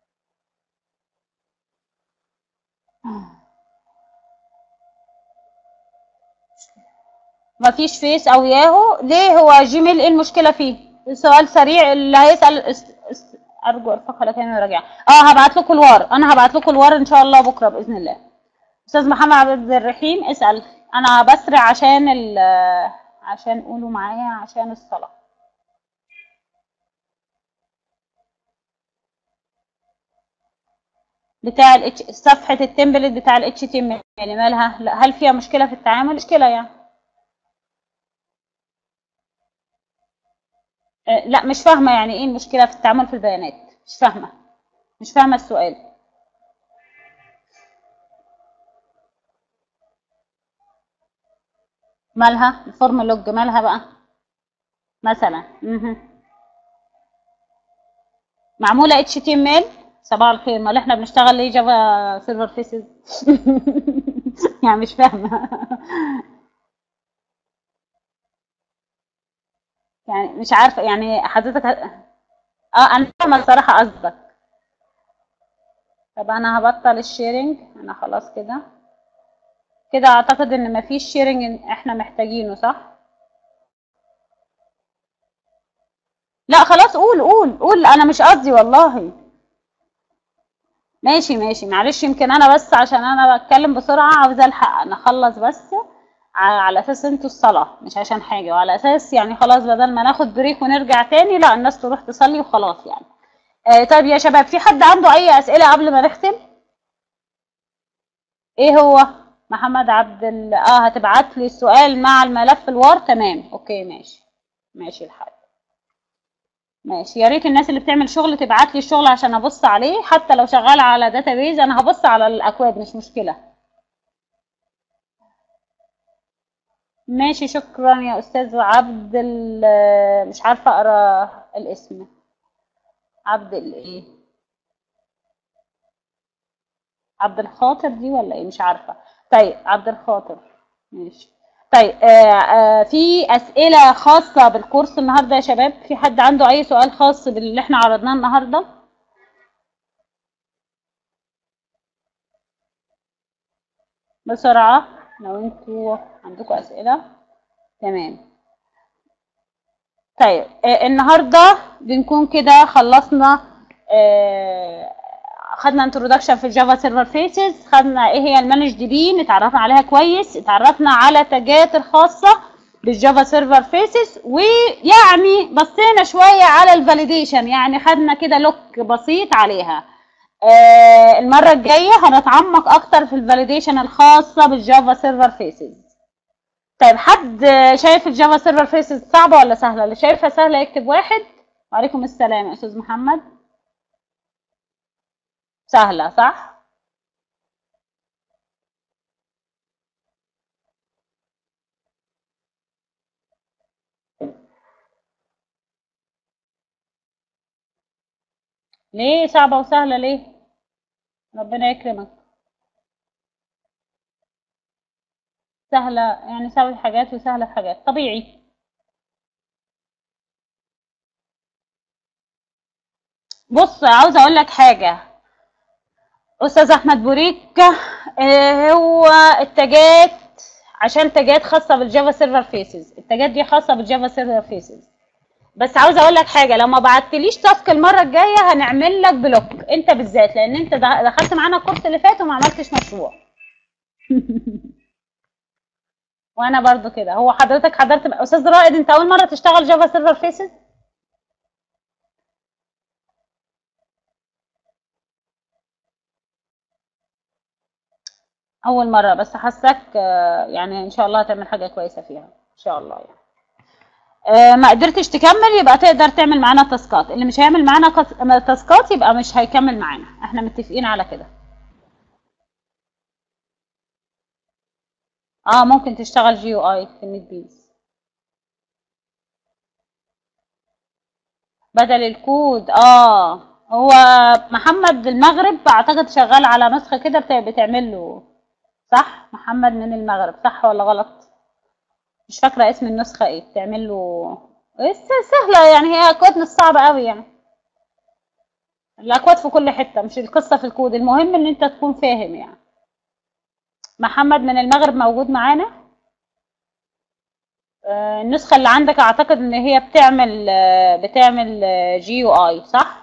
مفيش فيس او ياهو ليه هو جيميل ايه المشكله فيه سؤال سريع اللي هيسال است... است... ارجو ارفقها لك انا راجعه اه هبعت لكم الوار انا هبعت لكم الوار ان شاء الله بكره باذن الله استاذ محمد عبد الرحيم اسال انا بسرع عشان ال عشان قولوا معايا عشان الصلاه بتاع ال H... صفحه التمبلت بتاع ال HTML يعني مالها لا هل فيها مشكله في التعامل مشكله يعني آه، لا مش فاهمه يعني ايه المشكله في التعامل في البيانات مش فاهمه مش فاهمه السؤال مالها الفورم لوج مالها بقى مثلا مهم. معموله اتش تي ام ال صباح الخير ما احنا بنشتغل ليه جافا سيرفر فيسز يعني مش فاهمه يعني مش عارفه يعني حضرتك ه- اه انا فاهمه الصراحه قصدك طب انا هبطل الشيرنج انا خلاص كده كده اعتقد ان مفيش شيرنج احنا محتاجينه صح لا خلاص قول قول قول انا مش قصدي والله ماشي ماشي معلش يمكن انا بس عشان انا بتكلم بسرعة عاوزة الحق انا اخلص بس ع- على اساس انتوا الصلاة مش عشان حاجة وعلى اساس يعني خلاص بدل ما ناخد بريك ونرجع تاني لا الناس تروح تصلي وخلاص يعني آه طيب يا شباب في حد عنده اي اسئلة قبل ما نختم ايه هو محمد عبد ال... اه هتبعت لي السؤال مع الملف الوار تمام اوكي ماشي ماشي الحال ماشي يا ريت الناس اللي بتعمل شغل تبعت لي الشغل عشان ابص عليه حتى لو شغال على داتابيز انا هبص على الاكواد مش مشكلة ماشي شكرا يا استاذ عبد ال... مش عارفة اقرا الاسم عبد الايه عبد الخاطر دي ولا ايه مش عارفة طيب عبد الخاطر ماشي طيب آه آه في أسئلة خاصة بالكورس النهاردة يا شباب في حد عنده أي سؤال خاص باللي احنا عرضناه النهاردة بسرعة لو انتوا عندكم أسئلة تمام طيب آه النهاردة بنكون كده خلصنا آه خدنا انترودكشن في الجافا سيرفر فيسز خدنا ايه هي المانج دي بي اتعرفنا عليها كويس اتعرفنا على تاجات الخاصه بالجافا سيرفر فيسز ويعني بصينا شويه على الفاليديشن يعني خدنا كده لوك بسيط عليها آه المره الجايه هنتعمق اكتر في الفاليديشن الخاصه بالجافا سيرفر فيسز طيب حد شايف الجافا سيرفر فيسز صعبه ولا سهله اللي شايفها سهله يكتب واحد وعليكم السلام يا استاذ محمد سهلة صح؟ ليه صعبة وسهلة ليه ربنا يكرمك سهلة يعني سهلة في حاجات وسهلة في حاجات طبيعي بص عاوزة اقول لك حاجة استاذ احمد بوريك آه، هو التاجات عشان تاجات خاصة بالجافا سيرفر فيسز التاجات دي خاصة بالجافا سيرفر فيسز بس عاوزه اقول لك حاجه لو ما بعتليش تاسك المره الجايه هنعمل لك بلوك انت بالذات لان انت د- دخلت معانا الكورس اللي فات وما عملتش مشروع وانا برضو كده هو حضرتك حضرت استاذ رائد انت اول مره تشتغل جافا سيرفر فيسز اول مره بس حاسك آه، يعني ان شاء الله هتعمل حاجه كويسه فيها ان شاء الله يعني آه، ما قدرتش تكمل يبقى تقدر تعمل معانا تاسكات اللي مش هيعمل معانا قص- تاسكات يبقى مش هيكمل معانا احنا متفقين على كده اه ممكن تشتغل جي يو اي في النت بيز بدل الكود اه هو محمد المغرب اعتقد شغال على نسخة كده بت- بتعمل له صح محمد من المغرب صح ولا غلط مش فاكرة اسم النسخة ايه بتعمل له إيه، س- سهلة يعني هي اكواد مش صعبة قوي يعني الاكواد في كل حتة مش القصة في الكود المهم ان انت تكون فاهم يعني محمد من المغرب موجود معانا آه، النسخة اللي عندك اعتقد ان هي بتعمل آه، بتعمل جي يو اي صح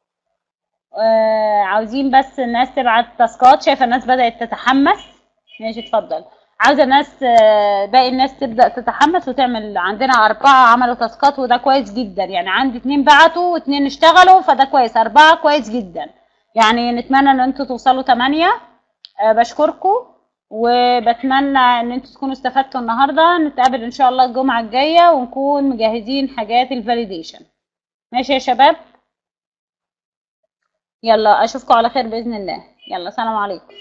آه، عاوزين بس الناس تبعت تاسكات شايفة الناس بدأت تتحمس ماشي اتفضل عاوزة الناس آه، باقي الناس تبدأ تتحمس وتعمل عندنا أربعة عملوا تاسكات وده كويس جدا يعني عندي اتنين بعتوا واتنين اشتغلوا فده كويس أربعة كويس جدا يعني نتمنى ان انتوا توصلوا تمانية آه، بشكركم وبتمنى ان انتوا تكونوا استفدتوا النهارده نتقابل ان شاء الله الجمعة الجاية ونكون مجهزين حاجات الفاليديشن ماشي يا شباب يلا اشوفكم على خير باذن الله يلا سلام عليكم